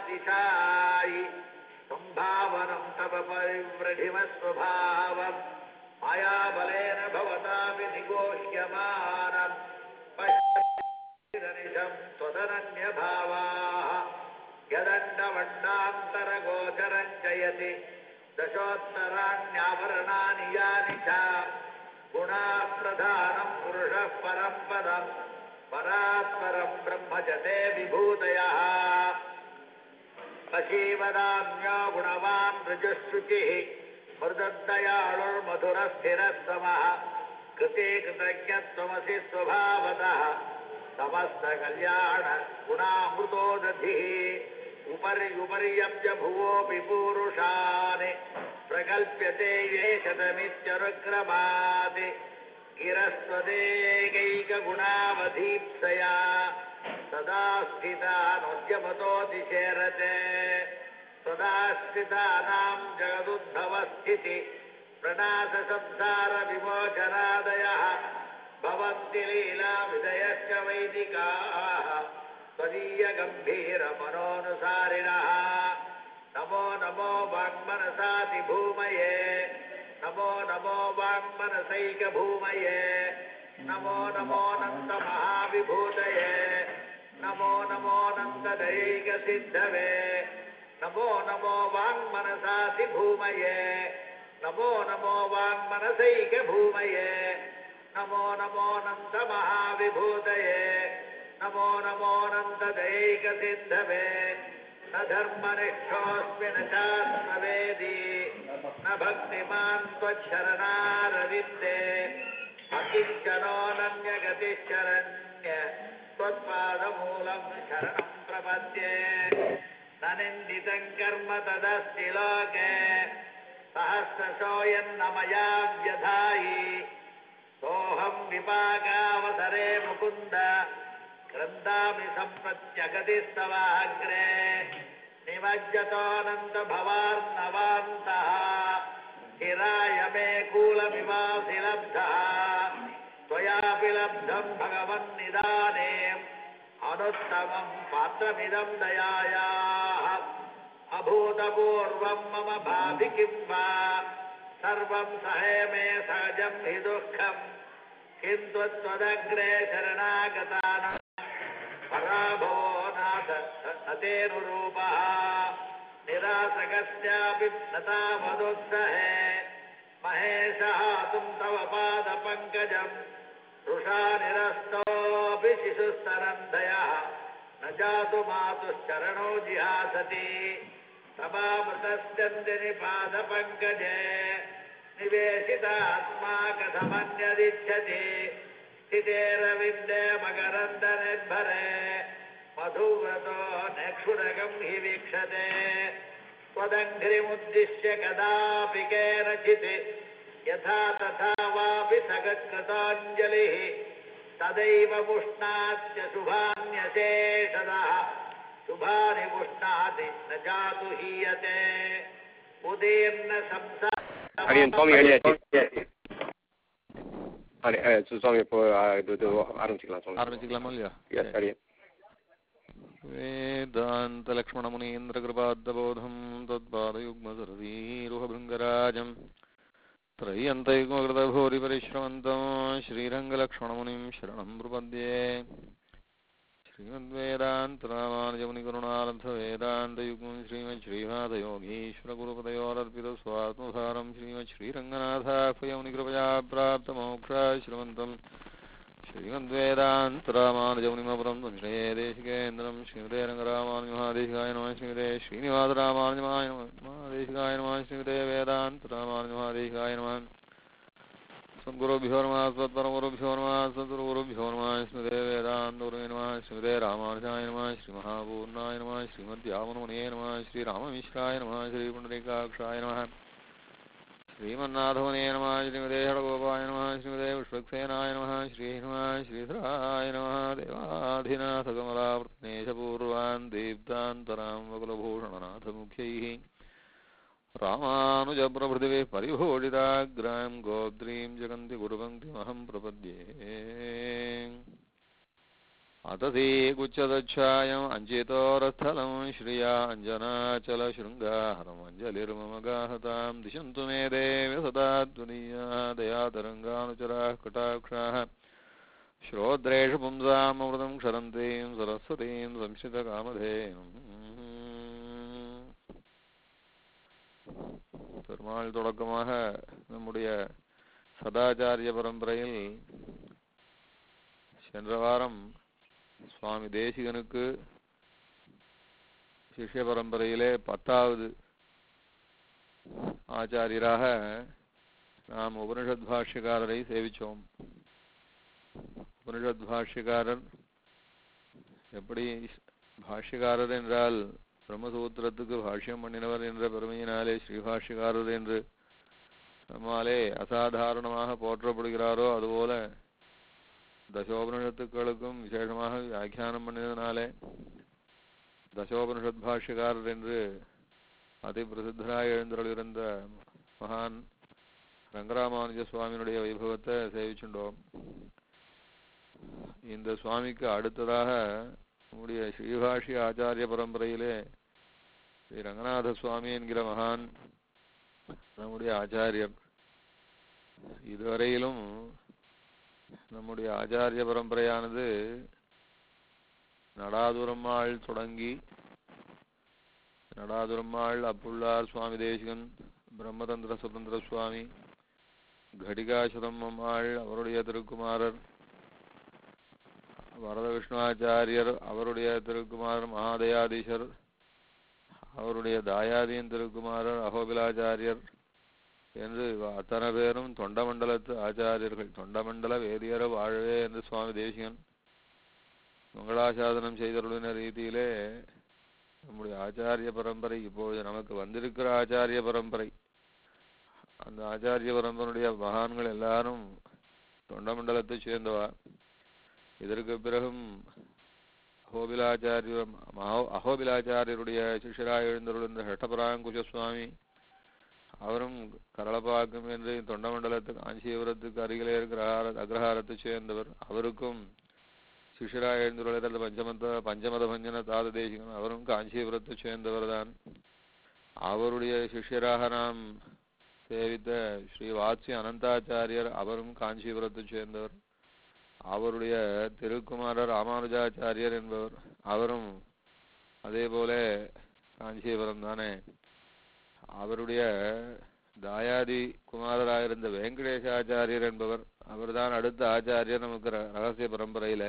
दिशायि सम्भावनं तव परिव्रढिमस्वभावम् मायाबलेन भवतापि निगोह्यमानम् पश्यनिशं त्वदनन्यभावाः यदण्डवण्डान्तरगोचरं जयति दशोत्तराण्यावरणानि यानि च गुणाः प्रधानं पुरुषः परं पदम् परात्परं ब्रह्म च ते विभूतयः पशीवदान्यो गुणवान् ऋजुःशुचिः मृददयाळुर्मधुरस्थिरस्तमः कृते कृतज्ञत्वमसि स्वभावतः समस्तकल्याण गुणामृतो दधिः उपर्युपर्यब्ज भुवोऽपि पूरुषान् प्रकल्प्यते ये शतमित्यनुक्रमात् गिरस्त्वदेकैकगुणावधीप्सया सदा स्थितानोद्यमतोऽतिशेरते सदाश्रितानां जगदुद्भवस्थिति प्रणाशसंसारविमोचनादयः भवन्ति लीलाविदयश्च वैदिकाः त्वदीयगम्भीरमनोनुसारिणः नमो नमो वाङ्मनसातिभूमये नमो नमो वाङ्मनसैकभूमये नमो नमोऽनन्तमहाविभूतये नमो नमोऽनन्तदैकसिद्धवे नमो नमो वाङ्मनसातिभूमये नमो नमो वाङ्मनसैकभूमये नमो नमोऽनन्तमहाविभूतये नमो नमोऽनन्तदैकसिद्धवे न धर्मनिष्ठोऽस्मि न चात्मवेदी न भक्तिमान् त्वच्छरणारविन्दे अकिञ्चनोऽनन्यगतिश्चरण्य त्वत्पादमूलं शरणं प्रपद्ये न निन्दितं कर्म तदस्ति लोके सहस्रशो यन्न मया व्यधायि सोऽहं विपाकावसरे मुकुन्द क्रन्दामि सम्प्रत्यगतिस्तवाग्रे निमज्जतोऽनन्तभवार्णवान्तः हिराय मे कूलमिवासि लब्धः त्वयापि लब्धं भगवन्निदाने अनुत्तमं पात्रमिदं दयायाः अभूतपूर्वं मम भावि किं वा सर्वं सहे मे सहजं हि दुःखम् किन्तु त्वदग्रे शरणागतानां पराभवो नाथ न तेरुरूपः निरासकस्यापि न तावदुत्सहे महेशः तुं तव पादपङ्कजम् रुषा निरस्तोऽपि शिशुस्तरन्धयः न जातु मातुश्चरणौ जिहासति समामृतस्यन्दिनि पादपङ्कजे निवेशितात्मा कथमन्यदिच्छति स्थितेरविन्दे मकरन्दनिर्भरे मधुव्रतो नेक्षुरकं हि वीक्षते त्वदङ्घ्रिमुद्दिश्य कदापि केनचित् यथा तथा वापि सगत्कृताञ्जलिः तदैव पुष्णात्य शुभान्यशेषदः शुभानि पुष्णाति न जातु हीयते उदीर्न संसार அடியன் சுவாமி வெளியாச்சு அடி அஹ் சு- சுவாமி இப்போ அஹ், இது இது ஆரம்பிச்சுக்கலாம் சுவாமி ஆரம்பிச்சுக்கலாமா இல்லையா எஸ் அடியன் वेदान्तलक्ष्मणमुनीन्द्रकृपाद्दबोधं तत्पादयुग्मसरवीरुहभृङ्गराजम् त्रय्यन्तैकमकृतभूरिपरिश्रमन्तं श्रीरङ्गलक्ष्मणमुनिं शरणं प्रपद्ये श्रीमद्वेदान्तरामानुजमुनिकरुणालब्धवेदान्तयुग्मं श्रीमच्छ्रीमाधयोगीश्वरगुरुपदयोरर्पितस्वात्मसारं श्रीमच्छ्रीरङ्गनाथाह्वयमुनिकृपया प्राप्तमोक्षाश्रमन्तम् श्रीमद्वेदान्तरामानुजमुनिमपुरं वन्दे देशिकेन्द्रं श्रीमते रङ्गरामानुजमहादेशिकाय नमः श्रीमते श्रीनिवासरामानुजमाय नमः महादेशिकाय नमः श्रीमते वेदान्तरामानुजमहादेशिकाय नमः सद्गुरुभ्यो नमः सत्परमगुरुभ्यो नमः सद्गुरुगुरुभ्यो नमः श्रीमते वेदान्तगुरुवे नमः श्रीमते रामानुजाय नमः श्रीमहापूर्णाय नमः श्रीमद्यामनमुने नमः श्रीराममिश्राय नमः श्रीपुण्डरीकाक्षाय नमः श्रीमन्नाथवने नमः श्रीमते षडगोपाय नमः श्रीमते विश्वक्सेनाय नमः श्री नमः श्रीधराय नमः देवाधिनाथकमलावर्तनेशपूर्वान् दीप्तान्तरां वकुलभूषणनाथमुख्यैः रामानुजप्रभृतिभिः परिभूषिताग्रां गोद्रीं जगन्ति गुरुपङ्क्तिमहं प्रपद्ये अतसीकुच्चदच्छायम् अञ्चितोरस्थलं श्रिया अञ्जनाचलशृङ्गाहरम् अञ्जलिर्मम गाहतां दिशन्तु मे देव सदा त्वदीया दयातरङ्गानुचराः कटाक्षाः श्रोद्रेषु पुंसामृतं क्षरन्तीं सरस्वतीं संश्रितकामधेयम् பெருமாள் தொடக்கமாக நம்முடைய சதாச்சாரிய பரம்பரையில் சென்ற வாரம் சுவாமி தேசிகனுக்கு சிஷ்ய பரம்பரையிலே பத்தாவது ஆச்சாரியராக நாம் உபனிஷத் பாஷ்யக்காரரை சேவிச்சோம் உபனிஷத் பாஷ்யக்காரர் எப்படி பாஷ்யக்காரர் என்றால் பிரம்மசூத்திரத்துக்கு பாஷ்யம் பண்ணினவர் என்ற பெருமையினாலே ஸ்ரீபாஷ்யக்காரர் என்று நம்மாலே அசாதாரணமாக போற்றப்படுகிறாரோ அதுபோல தசோபனிஷத்துக்களுக்கும் விசேஷமாக வியாக்கியானம் பண்ணினதினாலே தசோபனிஷத் பாஷ்யக்காரர் என்று அதி பிரசித்தராக எழுந்தருளிருந்த மகான் ரங்கராமானுஜ சுவாமியினுடைய வைபவத்தை சேவிச்சுட்டோம் இந்த சுவாமிக்கு அடுத்ததாக நம்முடைய ஸ்ரீபாஷி ஆச்சாரிய பரம்பரையிலே ஸ்ரீ ரங்கநாத சுவாமி என்கிற மகான் நம்முடைய ஆச்சாரியர் இதுவரையிலும் நம்முடைய ஆச்சாரிய பரம்பரையானது நடாதுரம்மாள் தொடங்கி நடாதுரம்மாள் அப்புள்ளார் சுவாமி தேசிகன் பிரம்மதந்திர சுதந்திர சுவாமி கடிகாசுரம் அம்மாள் அவருடைய திருக்குமாரர் வரத விஷ்ணுவாச்சாரியர் அவருடைய திருக்குமாரர் மகாதயாதீசர் அவருடைய தாயாதியின் திருக்குமாரர் அகோபிலாச்சாரியர் என்று அத்தனை பேரும் தொண்டமண்டலத்து ஆச்சாரியர்கள் தொண்டமண்டல வேதியர வாழவே என்று சுவாமி தேசிகன் மங்களாசாதனம் செய்தருளின ரீதியிலே நம்முடைய ஆச்சாரிய பரம்பரை இப்பொழுது நமக்கு வந்திருக்கிற ஆச்சாரிய பரம்பரை அந்த ஆச்சாரிய பரம்பரையுடைய மகான்கள் எல்லாரும் தொண்டமண்டலத்தை சேர்ந்தவா இதற்கு பிறகும் அகோபிலாச்சாரிய அகோபிலாச்சாரியருடைய சிஷ்யராக எழுந்தருளிருந்த ஹட்டபராங்குஷ சுவாமி அவரும் கரளப்பாக்கம் என்று தொண்டமண்டலத்து காஞ்சிபுரத்துக்கு அருகிலே இருக்கிற அக்ரஹாரத்தை சேர்ந்தவர் அவருக்கும் சிஷ்யராக எழுந்துள்ள பஞ்சமத பஞ்சமத பஞ்சன தாத தேசிகன் அவரும் காஞ்சிபுரத்தை சேர்ந்தவர் தான் அவருடைய சிஷ்யராக நாம் சேவித்த ஸ்ரீ வாத்சி அனந்தாச்சாரியர் அவரும் காஞ்சிபுரத்தை சேர்ந்தவர் அவருடைய திருக்குமாரர் ராமானுஜாச்சாரியர் என்பவர் அவரும் அதே போல காஞ்சிபுரம் தானே அவருடைய தாயாதி குமாரராயிருந்த வெங்கடேஷாச்சாரியர் என்பவர் அவர்தான் அடுத்த ஆச்சாரியர் நமக்கு ரகசிய பரம்பரையில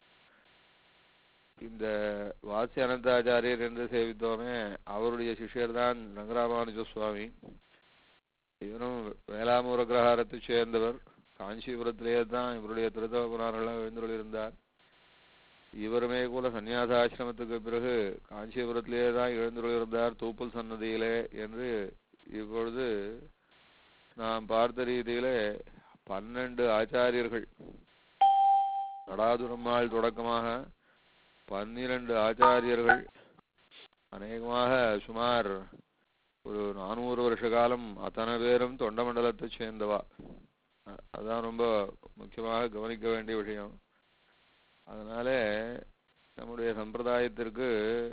இந்த வாசி அனந்தாச்சாரியர் என்று சேவித்தோமே அவருடைய சிஷ்யர் தான் ரங்கராமானுஜ சுவாமி இவரும் வேளாமூர கிரகாரத்தை சேர்ந்தவர் காஞ்சிபுரத்திலேயே தான் இவருடைய திருத்தவ புராணெல்லாம் எழுந்துள்ளிருந்தார் இவருமே கூட சந்நியாசாசிரமத்துக்கு பிறகு காஞ்சிபுரத்திலேயே தான் எழுந்துள்ளிருந்தார் தூப்பல் சன்னதியிலே என்று இப்பொழுது நாம் பார்த்த ரீதியிலே பன்னெண்டு ஆச்சாரியர்கள் நடாதுரம்மாள் தொடக்கமாக பன்னிரண்டு ஆச்சாரியர்கள் அநேகமாக சுமார் ஒரு நானூறு வருஷ காலம் அத்தனை பேரும் தொண்டமண்டலத்தை சேர்ந்தவா அதான் ரொம்ப முக்கியமாக கவனிக்க வேண்டிய விஷயம் அதனால நம்முடைய சம்பிரதாயத்திற்கு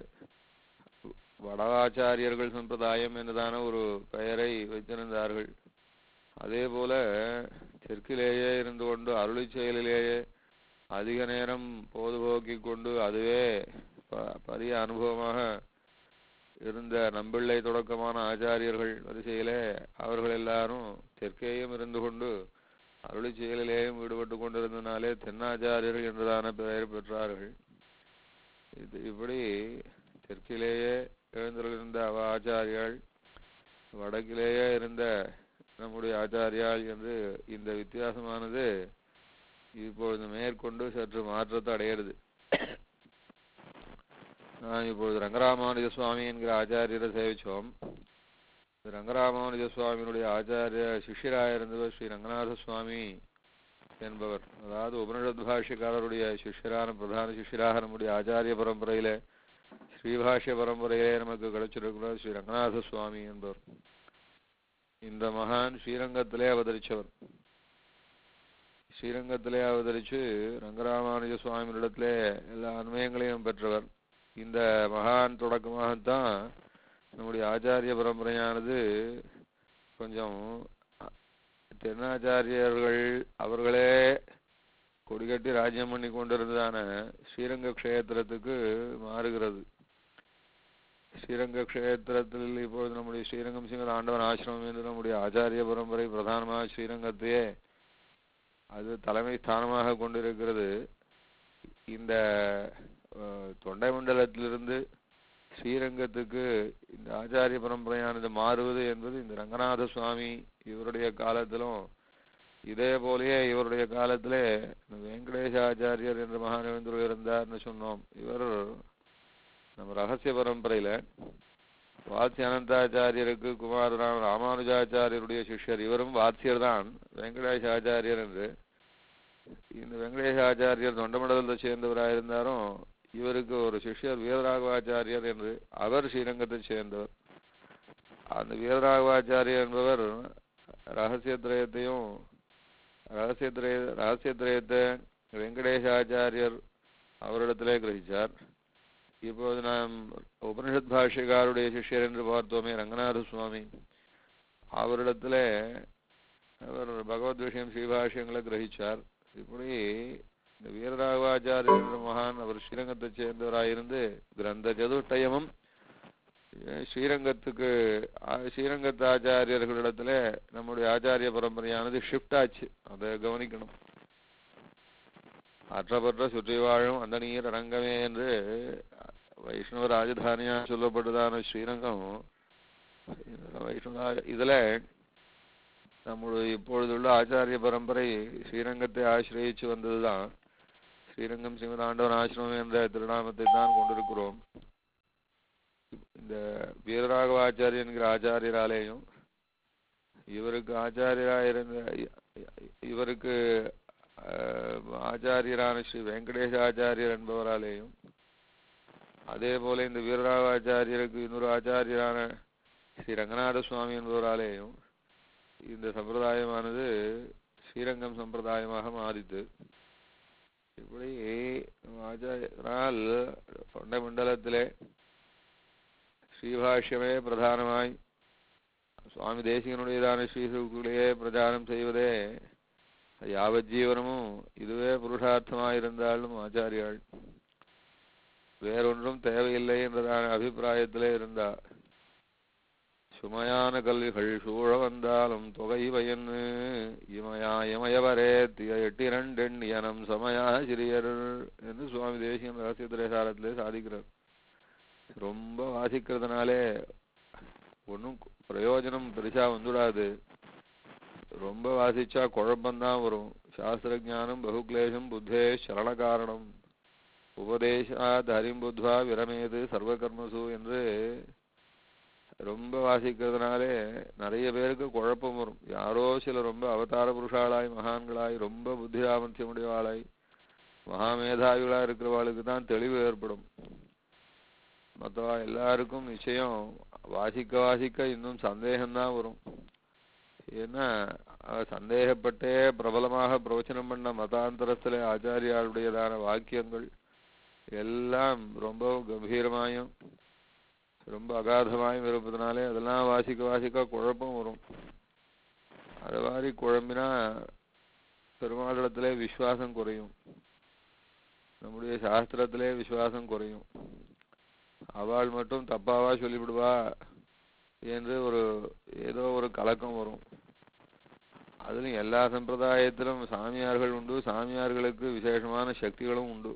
வடவாச்சாரியர்கள் சம்பிரதாயம் என்றுதான ஒரு பெயரை வைத்திருந்தார்கள் அதே போல தெற்கிலேயே இருந்து கொண்டு அருளி செயலிலேயே அதிக நேரம் பொழுதுபோக்கி கொண்டு அதுவே பரிய அனுபவமாக இருந்த நம்பிள்ளை தொடக்கமான ஆச்சாரியர்கள் வரிசையிலே அவர்கள் எல்லாரும் தெற்கேயும் இருந்து கொண்டு அருளி செயலிலேயும் ஈடுபட்டு கொண்டிருந்தனாலே தென்னாச்சாரியர்கள் என்றுதான பெயர் பெற்றார்கள் இது இப்படி தெற்கிலேயே எழுந்திருந்த அவ ஆச்சாரியாள் வடக்கிலேயே இருந்த நம்முடைய ஆச்சாரியாள் என்று இந்த வித்தியாசமானது இப்பொழுது மேற்கொண்டு சற்று மாற்றத்தை அடையிறது நான் இப்பொழுது ரங்கராமானுஜ சுவாமி என்கிற ஆச்சாரியரை சேவிச்சோம் ரங்கராமானுஜ சுவாமியினுடைய ஆச்சாரிய சிஷ்யராக இருந்தவர் ஸ்ரீ ரங்கநாத சுவாமி என்பவர் அதாவது உபனிஷத் பாஷ்யக்காரருடைய சிஷ்யரான பிரதான சிஷ்யராக நம்முடைய ஆச்சாரிய பரம்பரையில ஸ்ரீபாஷ்ய பரம்பரையிலே நமக்கு கிடைச்சிருக்கிறார் ஸ்ரீ ரங்கநாத சுவாமி என்பவர் இந்த மகான் ஸ்ரீரங்கத்திலே அவதரிச்சவர் ஸ்ரீரங்கத்திலே அவதரிச்சு ரங்கராமானுஜ சுவாமியிடத்திலே எல்லா அன்மயங்களையும் பெற்றவர் இந்த மகான் தொடக்கமாகத்தான் நம்முடைய ஆச்சாரிய பரம்பரையானது கொஞ்சம் அ- தென்னாச்சாரியர்கள் அவர்களே கொடிகட்டி ராஜ்யம் பண்ணி கொண்டிருந்ததான ஸ்ரீரங்க க்ஷேத்திரத்துக்கு மாறுகிறது ஸ்ரீரங்க க்ஷேத்திரத்தில் இப்பொழுது நம்முடைய ஸ்ரீரங்கம் சிங்கர் ஆண்டவன் ஆசிரமம் என்று நம்முடைய ஆச்சாரிய பரம்பரை பிரதானமாக ஸ்ரீரங்கத்தையே அது தலைமை ஸ்தானமாக கொண்டிருக்கிறது இந்த அஹ், தொண்டை மண்டலத்திலிருந்து ஸ்ரீரங்கத்துக்கு இந்த ஆச்சாரிய பரம்பரையானது மாறுவது என்பது இந்த ரங்கநாத சுவாமி இவருடைய காலத்திலும் இதே போலயே இவருடைய காலத்திலே இந்த வெங்கடேச ஆச்சாரியர் என்று மகானவேந்தர் இருந்தார்னு சொன்னோம் இவர் நம்ம ரகசிய பரம்பரையில வாத்ய அனந்தாச்சாரியருக்கு குமாரராம் ராமானுஜாச்சாரியருடைய சிஷ்யர் இவரும் வாத்யர் தான் வெங்கடேஷ ஆச்சாரியர் என்று இந்த வெங்கடேஷ ஆச்சாரியர் தொண்டமண்டலத்தை சேர்ந்தவராயிருந்தாலும் இவருக்கு ஒரு சிஷ்யர் வீரராகவாச்சாரியர் என்று அவர் ஸ்ரீரங்கத்தை சேர்ந்தவர் அந்த வீரராகவாச்சாரியர் என்பவர் ரகசியத்திரயத்தையும் ரகசியத்திரய ரகசியத்திரயத்தை வெங்கடேஷ ஆச்சாரியர் அவரிடத்திலே கிரகிச்சார் இப்போது நாம் உபனிஷத் பாஷ்யக்காருடைய சிஷ்யர் என்று பார்த்தோமே ரங்கநாத சுவாமி அவரிடத்திலே அவர் பகவத் விஷயம் ஸ்ரீபாஷ்யங்களை கிரகிச்சார் இப்படி இந்த வீரராகவாச்சாரியர் என்ற மகான் அவர் ஸ்ரீரங்கத்தைச் சேர்ந்தவராயிருந்து கிரந்த சதுஷ்டயமும் அஹ் ஸ்ரீரங்கத்துக்கு ஆ- ஸ்ரீரங்கத்து ஆச்சாரியர்களிடத்துல நம்முடைய ஆச்சாரிய பரம்பரையானது ஷிஃப்ட் ஆச்சு அதை கவனிக்கணும் அற்றப்பற்ற சுற்றி வாழும் அந்த நீர் அரங்கமே என்று வைஷ்ணவ ராஜதானியா சொல்லப்பட்டதான ஸ்ரீரங்கம் வைஷ்ணவ இதுல நம்முடைய இப்பொழுதுள்ள ஆச்சாரிய பரம்பரை ஸ்ரீரங்கத்தை ஆசிரயிச்சு வந்ததுதான் ஸ்ரீரங்கம் சிவதாண்டவன் ஆசிரமம் என்ற திருநாமத்தை தான் கொண்டிருக்கிறோம் இந்த வீரராகவாச்சாரிய என்கிற ஆச்சாரியராலேயும் இவருக்கு ஆச்சாரியராயிருந்த இவருக்கு அஹ், ஆச்சாரியரான ஸ்ரீ வெங்கடேஷ ஆச்சாரியர் என்பவராலேயும் அதே போல இந்த வீரராகாச்சாரியருக்கு இன்னொரு ஆச்சாரியரான ஸ்ரீ ரங்கநாத சுவாமி என்பவராலேயும் இந்த சம்பிரதாயமானது ஸ்ரீரங்கம் சம்பிரதாயமாக மாறித்து இப்படி ஆச்சாரியரால் தொண்டை மண்டலத்திலே ஸ்ரீபாஷ்யமே பிரதானமாய் சுவாமி தேசிகனுடையதான ஸ்ரீசுக்குள்ளேயே பிரச்சாரம் செய்வதே யாவஜீவனமும் இதுவே புருஷார்த்தமாயிருந்தாலும் ஆச்சாரியாள் வேறொன்றும் தேவையில்லை என்றதான அபிப்பிராயத்திலே இருந்தார் சுமையான கல்விகள் சூழ வந்தாலும் தொகை பயன்னு இமயா இமயவரே திய எட்டிரண்டெண் இயனம் சமயா சிறியர் என்று சுவாமி தேசியம் ரகசிய திரேசாரத்திலே சாதிக்கிறார் ரொம்ப வாசிக்கிறதுனாலே ஒன்றும் பிரயோஜனம் பெருசா வந்துடாது ரொம்ப வாசிச்சா குழப்பம்தான் வரும் சாஸ்திர ஞானம் பகுக்லேஷம் புத்தே சரண காரணம் உபதேசாத் ஹரிம் புத்வா விரமேது சர்வகர்மசு என்று ரொம்ப வாசிக்கிறதுனாலே நிறைய பேருக்கு குழப்பம் வரும் யாரோ சில ரொம்ப அவதார புருஷாளாய் மகான்களாய் ரொம்ப புத்தி சாமர்த்தியமுடையவாளாய் மகாமேதாவிகளா இருக்கிறவாளுக்கு தான் தெளிவு ஏற்படும் மற்றவா எல்லாருக்கும் நிச்சயம் வாசிக்க வாசிக்க இன்னும் சந்தேகம்தான் வரும் ஏன்னா அவ சந்தேகப்பட்டே பிரபலமாக பிரவச்சனம் பண்ண மதாந்தரத்திலே ஆச்சாரியாளுடையதான வாக்கியங்கள் எல்லாம் ரொம்ப கம்பீரமாயும் ரொம்ப அகாதமாயும் இருப்பதனாலே அதெல்லாம் வாசிக்க வாசிக்க குழப்பம் வரும் அது மாதிரி குழம்பினா பெருமாளிடத்திலே விசுவாசம் குறையும் நம்முடைய சாஸ்திரத்திலே விசுவாசம் குறையும் அவள் மட்டும் தப்பாவா சொல்லிவிடுவா என்று ஒரு ஏதோ ஒரு கலக்கம் வரும் அதிலும் எல்லா சம்பிரதாயத்திலும் சாமியார்கள் உண்டு சாமியார்களுக்கு விசேஷமான சக்திகளும் உண்டு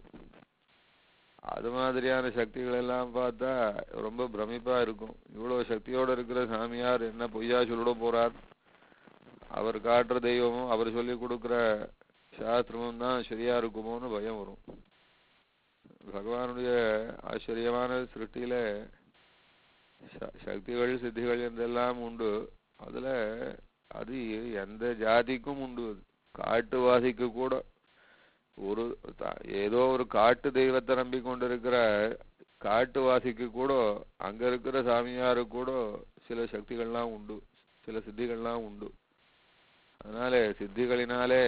அது மாதிரியான சக்திகள் எல்லாம் பார்த்தா ரொம்ப பிரமிப்பா இருக்கும் இவ்வளவு சக்தியோட இருக்கிற சாமியார் என்ன பொய்யா சொல்லிட போறார் அவர் காட்டுற தெய்வமும் அவர் சொல்லி கொடுக்கிற சாஸ்திரமும் தான் சரியா இருக்குமோன்னு பயம் வரும் பகவானுடைய ஆச்சரியமான சிருஷ்டியில ச- சக்திகள் சித்திகள் என்றெல்லாம் உண்டு அதுல அது எந்த ஜாதிக்கும் உண்டு அது காட்டுவாசிக்கு கூட ஒரு த- ஏதோ ஒரு காட்டு தெய்வத்தை நம்பி கொண்டிருக்கிற காட்டுவாசிக்கு கூட அங்க இருக்கிற சாமியாருக்கு கூட சில சக்திகள்லாம் உண்டு சில சித்திகள்லாம் உண்டு அதனால சித்திகளினாலே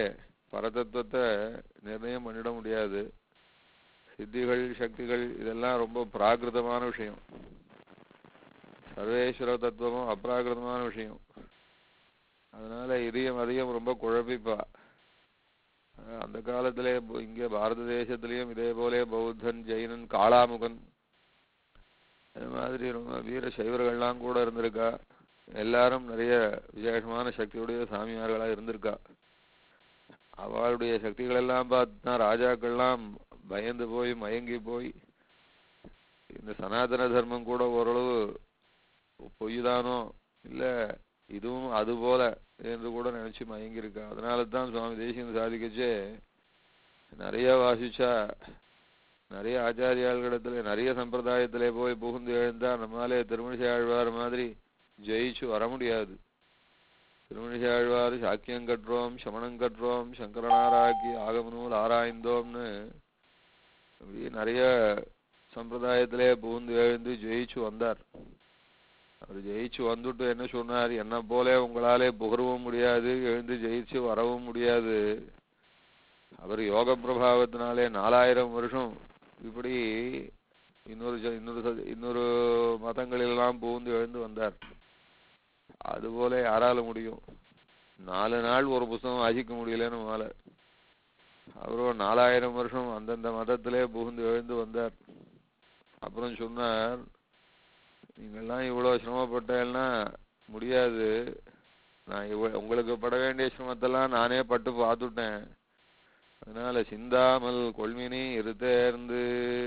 பரதத்துவத்தை நிர்ணயம் பண்ணிட முடியாது சித்திகள் சக்திகள் இதெல்லாம் ரொம்ப பிராகிருதமான விஷயம் சர்வேஸ்வர தத்துவமும் அப்ராகிருதமான விஷயம் அதனால இதையும் அதையும் ரொம்ப குழப்பிப்பா அஹ் அந்த காலத்திலே ப- இங்க பாரத தேசத்திலையும் இதே போலே பௌத்தன் ஜெயினன் காளாமுகன் அது மாதிரி ரொம்ப வீர சைவர்கள்லாம் கூட இருந்திருக்கா எல்லாரும் நிறைய விசேஷமான சக்தியுடைய சாமியார்களா இருந்திருக்கா அவளுடைய சக்திகள் எல்லாம் பார்த்தா ராஜாக்கள்லாம் பயந்து போய் மயங்கி போய் இந்த சனாதன தர்மம் கூட ஓரளவு பொய்தானோ இல்ல இதுவும் அது போல என்று கூட நினைச்சு மயங்கி இருக்கா அதனால தான் சுவாமி தேசியம் சாதிக்கச்சே நிறைய வாசிச்சா நிறைய ஆச்சாரியாள்களிடத்துல நிறைய சம்பிரதாயத்திலே போய் புகுந்து எழுந்தா நம்மாலே திருமணிசை ஆழ்வார் மாதிரி ஜெயிச்சு வர முடியாது திருமணிசை ஆழ்வார் சாக்கியம் கற்றோம் சமணம் கற்றோம் சங்கரனாராக்கி ஆகமநூல் ஆராய்ந்தோம்னு அப்படி நிறைய சம்பிரதாயத்திலே புகுந்து எழுந்து ஜெயிச்சு வந்தார் அவர் ஜெயிச்சு வந்துட்டு என்ன சொன்னார் என்ன போல உங்களாலே புகரவும் முடியாது எழுந்து ஜெயிச்சு வரவும் முடியாது அவர் யோக பிரபாவத்தினாலே நாலாயிரம் வருஷம் இப்படி இன்னொரு ஜ- இன்னொரு ச- இன்னொரு மதங்களிலெல்லாம் புகுந்து எழுந்து வந்தார் அதுபோல யாரால முடியும் நாலு நாள் ஒரு புஸ்தகம் வாசிக்க முடியலன்னு மேல அவரும் நாலாயிரம் வருஷம் அந்தந்த மதத்திலே புகுந்து எழுந்து வந்தார் அப்புறம் சொன்னார் நீங்கெல்லாம் இவ்வளவு சிரமப்பட்டேன்னா முடியாது நான் இவ்வ உங்களுக்கு பட வேண்டிய சிரமத்தெல்லாம் நானே பட்டு பார்த்துட்டேன் அதனால சிந்தாமல் கொள்மினி இருதேர்ந்து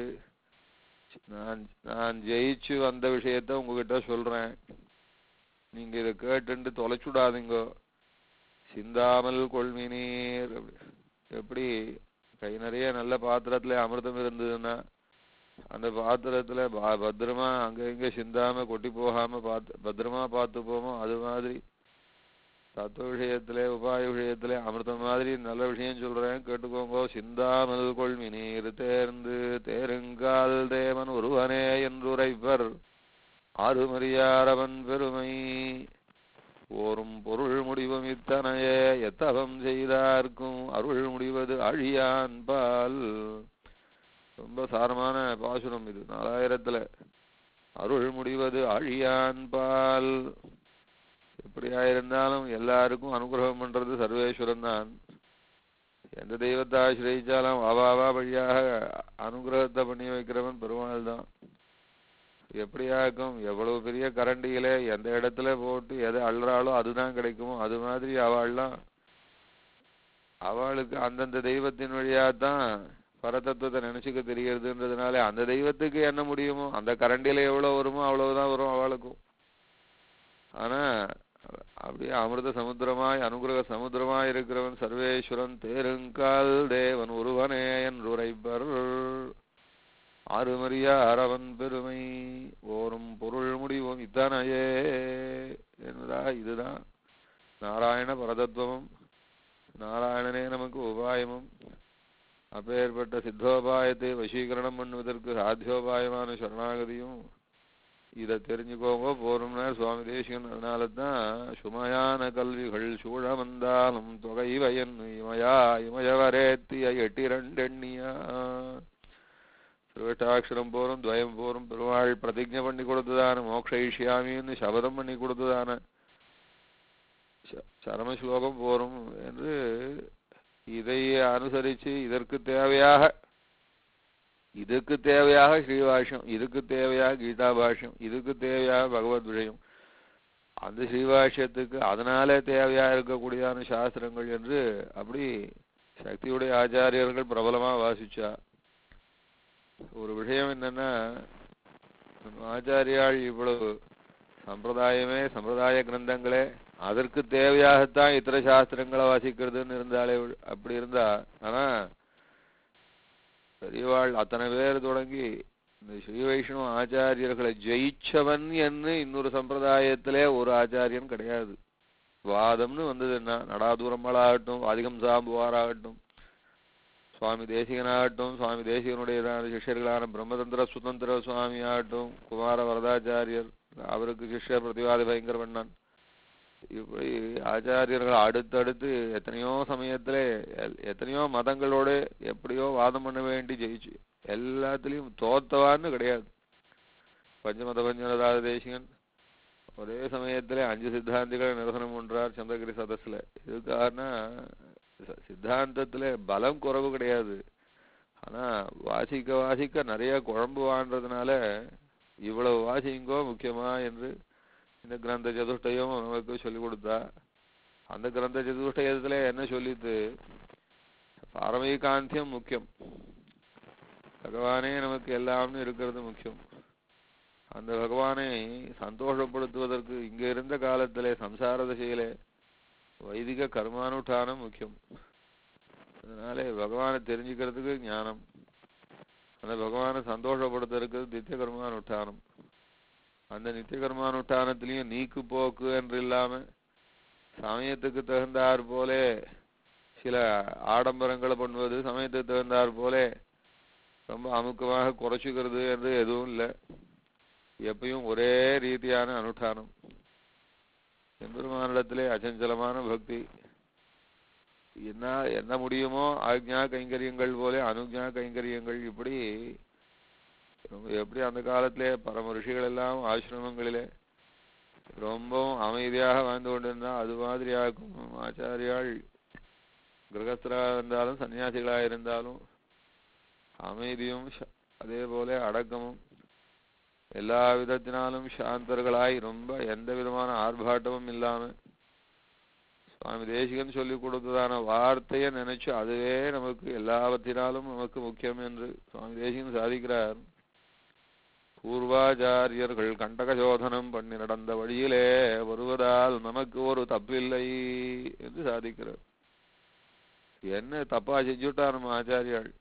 நான் நான் ஜெயிச்சு வந்த விஷயத்த உங்ககிட்ட சொல்றேன் நீங்க இதை கேட்டுண்டு தொலைச்சுடாதீங்கோ சிந்தாமல் கொள்மினீர் அப்படி- எப்படி கை நிறைய நல்ல பாத்திரத்துல அமிர்தம் இருந்ததுன்னா அந்த பாத்திரத்துல பா- பத்திரமா அங்க இங்க சிந்தாம கொட்டி போகாம பாத்து பத்திரமா பார்த்து போமோ அது மாதிரி தத்துவ விஷயத்திலே உபாய விஷயத்திலே அமிர்தம் மாதிரி நல்ல விஷயம் சொல்றேன் கேட்டுக்கோங்க சிந்தாமல் கொள்மி நீர் தேர்ந்து தேருங்கால் தேவன் ஒருவனே என்றுரைப்பர் ஆறுமறியாரவன் பெருமை ஓரும் பொருள் முடிவும் இத்தனையே எத்தவம் செய்தார்க்கும் அருள் முடிவது அழியான் பால் ரொம்ப சாரமான பாசுரம் இது நாலாயிரத்துல அருள் முடிவது அழியான் பால் எப்படியா இருந்தாலும் எல்லாருக்கும் அனுகிரகம் பண்றது சர்வேஸ்வரன் தான் எந்த தெய்வத்தை ஆசிரியிச்சாலும் அவாவா வழியாக அனுகிரகத்தை பண்ணி வைக்கிறவன் பெருமாள் தான் எப்படியாக்கும் எவ்வளவு பெரிய கரண்டிகளே எந்த இடத்துல போட்டு எதை அள்ளுறாளோ அதுதான் கிடைக்குமோ அது மாதிரி அவள்லாம் அவளுக்கு அந்தந்த தெய்வத்தின் வழியா தான் பரதத்துவத்தை நினைச்சுக்க தெரியறதுன்றதுனால அந்த தெய்வத்துக்கு என்ன முடியுமோ அந்த கரண்டியில எவ்வளவு வருமோ அவ்வளவுதான் வரும் அவளுக்கும் ஆனா அப்படியே அமிர்த சமுத்திரமாய் அனுகிரக சமுத்திரமாய் இருக்கிறவன் சர்வேஸ்வரன் தேருங்கால் தேவன் ஒருவனே என்றுரைப்பர் ஆறுமறியா அரவன் பெருமை ஓரும் பொருள் முடிவும் இத்தனையே என்பதா இதுதான் நாராயண பரதத்துவமும் நாராயணனே நமக்கு உபாயமும் அப்பேற்பட்ட சித்தோபாயத்தை வசீகரணம் பண்ணுவதற்கு சாத்தியோபாயமான சரணாகதியும் இதை தெரிஞ்சுக்கோங்க போறோம்னா சுவாமி தேசிகன் அதனால தான் சுமையான கல்விகள் சூழ வந்தாலும் தொகை வயன் இமயா இமயவரேத்திய எட்டிரண்டெண்ணியா திருவட்டாட்சரம் போரும் துவயம் போரும் பெருமாள் பிரதிஜை பண்ணி கொடுத்ததான மோக்ஷயிஷ்யாமின்னு சபதம் பண்ணி கொடுத்ததான ச- சரம ஸ்லோகம் போரும் என்று இதை அனுசரிச்சு இதற்கு தேவையாக இதுக்கு தேவையாக ஸ்ரீபாஷ்யம் இதுக்கு தேவையாக கீதா பாஷ்யம் இதுக்கு தேவையாக பகவத் விஷயம் அந்த ஸ்ரீபாஷ்யத்துக்கு அதனாலே தேவையா இருக்கக்கூடியதான சாஸ்திரங்கள் என்று அப்படி சக்தியுடைய ஆச்சாரியர்கள் பிரபலமா வாசிச்சா ஒரு விஷயம் என்னன்னா நம்ம ஆச்சாரியாள் இவ்வளவு சம்பிரதாயமே சம்பிரதாய கிரந்தங்களே அதற்கு தேவையாகத்தான் இத்தர சாஸ்திரங்களை வாசிக்கிறதுன்னு இருந்தாலே ஒழி- அப்படி இருந்தா ஆனா பெரியவாள் அத்தனை பேர் தொடங்கி இந்த ஸ்ரீ வைஷ்ணவ ஆச்சாரியர்களை ஜெயிச்சவன் என்று இன்னொரு சம்பிரதாயத்திலே ஒரு ஆச்சாரியன் கிடையாது வாதம்னு வந்ததுன்னா நடாதூரம்மளாகட்டும் அதிகம் சாம்புவாராகட்டும் சுவாமி தேசிகனாகட்டும் சுவாமி தேசிகனுடையதான சிஷ்யர்களான பிரம்மதந்திர சுதந்திர சுவாமி ஆகட்டும் குமார வரதாச்சாரியர் அவருக்கு சிஷ்ய பிரதிவாதி பயங்கரவண்ணன் இப்படி ஆச்சாரியர்கள் அடுத்தடுத்து எத்தனையோ சமயத்துல எல்- எத்தனையோ மதங்களோட எப்படியோ வாதம் பண்ண வேண்டி ஜெயிச்சு எல்லாத்துலயும் தோத்தவான்னு கிடையாது பஞ்சமத பஞ்சமதாத தேசிகன் ஒரே சமயத்துல அஞ்சு சித்தாந்திகளை நிரசனம் பண்றார் சந்திரகிரி சதஸ்ல இதுக்காகனா ச- சித்தாந்தத்துல பலம் குறைவு கிடையாது ஆனா வாசிக்க வாசிக்க நிறைய குழம்பு வான்றதுனால இவ்வளவு வாசிங்கோ முக்கியமா என்று இந்த கிரந்த சதுஷ்டயம் நமக்கு சொல்லிக் கொடுத்தா அந்த கிரந்த சதுஷ்டயத்துல என்ன சொல்லித்து பாரமீகாந்தியம் முக்கியம் பகவானே நமக்கு எல்லாம்னு இருக்கிறது முக்கியம் அந்த பகவானை சந்தோஷப்படுத்துவதற்கு இங்க இருந்த காலத்திலே சம்சார திசையிலே வைதிக கர்மானுஷ்டானம் முக்கியம் அதனாலே பகவானை தெரிஞ்சுக்கிறதுக்கு ஞானம் அந்த பகவானை சந்தோஷப்படுத்துறதுக்கு நித்திய கர்மானுஷ்டானம் அந்த நித்திய கர்மானுஷ்டானத்திலையும் நீக்கு போக்கு என்று இல்லாம சமயத்துக்கு தகுந்தாற் போலே சில ஆடம்பரங்களை பண்ணுவது சமயத்துக்கு தகுந்தாற் போலே ரொம்ப அமுக்கமாக குறைச்சிக்கிறது என்று எதுவும் இல்லை எப்பயும் ஒரே ரீதியான அனுஷ்டானம் எம்பெருமானிடத்திலே அச்சஞ்சலமான பக்தி என்ன என்ன முடியுமோ ஆக்ஞா கைங்கரியங்கள் போல அனுஜா கைங்கரியங்கள் இப்படி ரொம்ப எப்படி அந்த காலத்திலே பரம ரிஷிகள் எல்லாம் ஆசிரமங்களிலே ரொம்பவும் அமைதியாக வாழ்ந்து கொண்டிருந்தா அது மாதிரியாக்கும் ஆச்சாரியாள் கிரகஸ்தராக இருந்தாலும் சன்னியாசிகளாக இருந்தாலும் அமைதியும் ச- அதே போல அடக்கமும் எல்லா விதத்தினாலும் சாந்தர்களாய் ரொம்ப எந்த விதமான ஆர்ப்பாட்டமும் இல்லாம சுவாமி தேசிகன் சொல்லி கொடுத்ததான வார்த்தையை நினைச்சு அதுவே நமக்கு எல்லாவற்றினாலும் நமக்கு முக்கியம் என்று சுவாமி தேசிகன் சாதிக்கிறார் பூர்வாச்சாரியர்கள் கண்டகசோதனம் பண்ணி நடந்த வழியிலே வருவதால் நமக்கு ஒரு தப்பில்லை என்று சாதிக்கிறார் என்ன தப்பா செஞ்சுட்டா நம்ம ஆச்சாரியாள்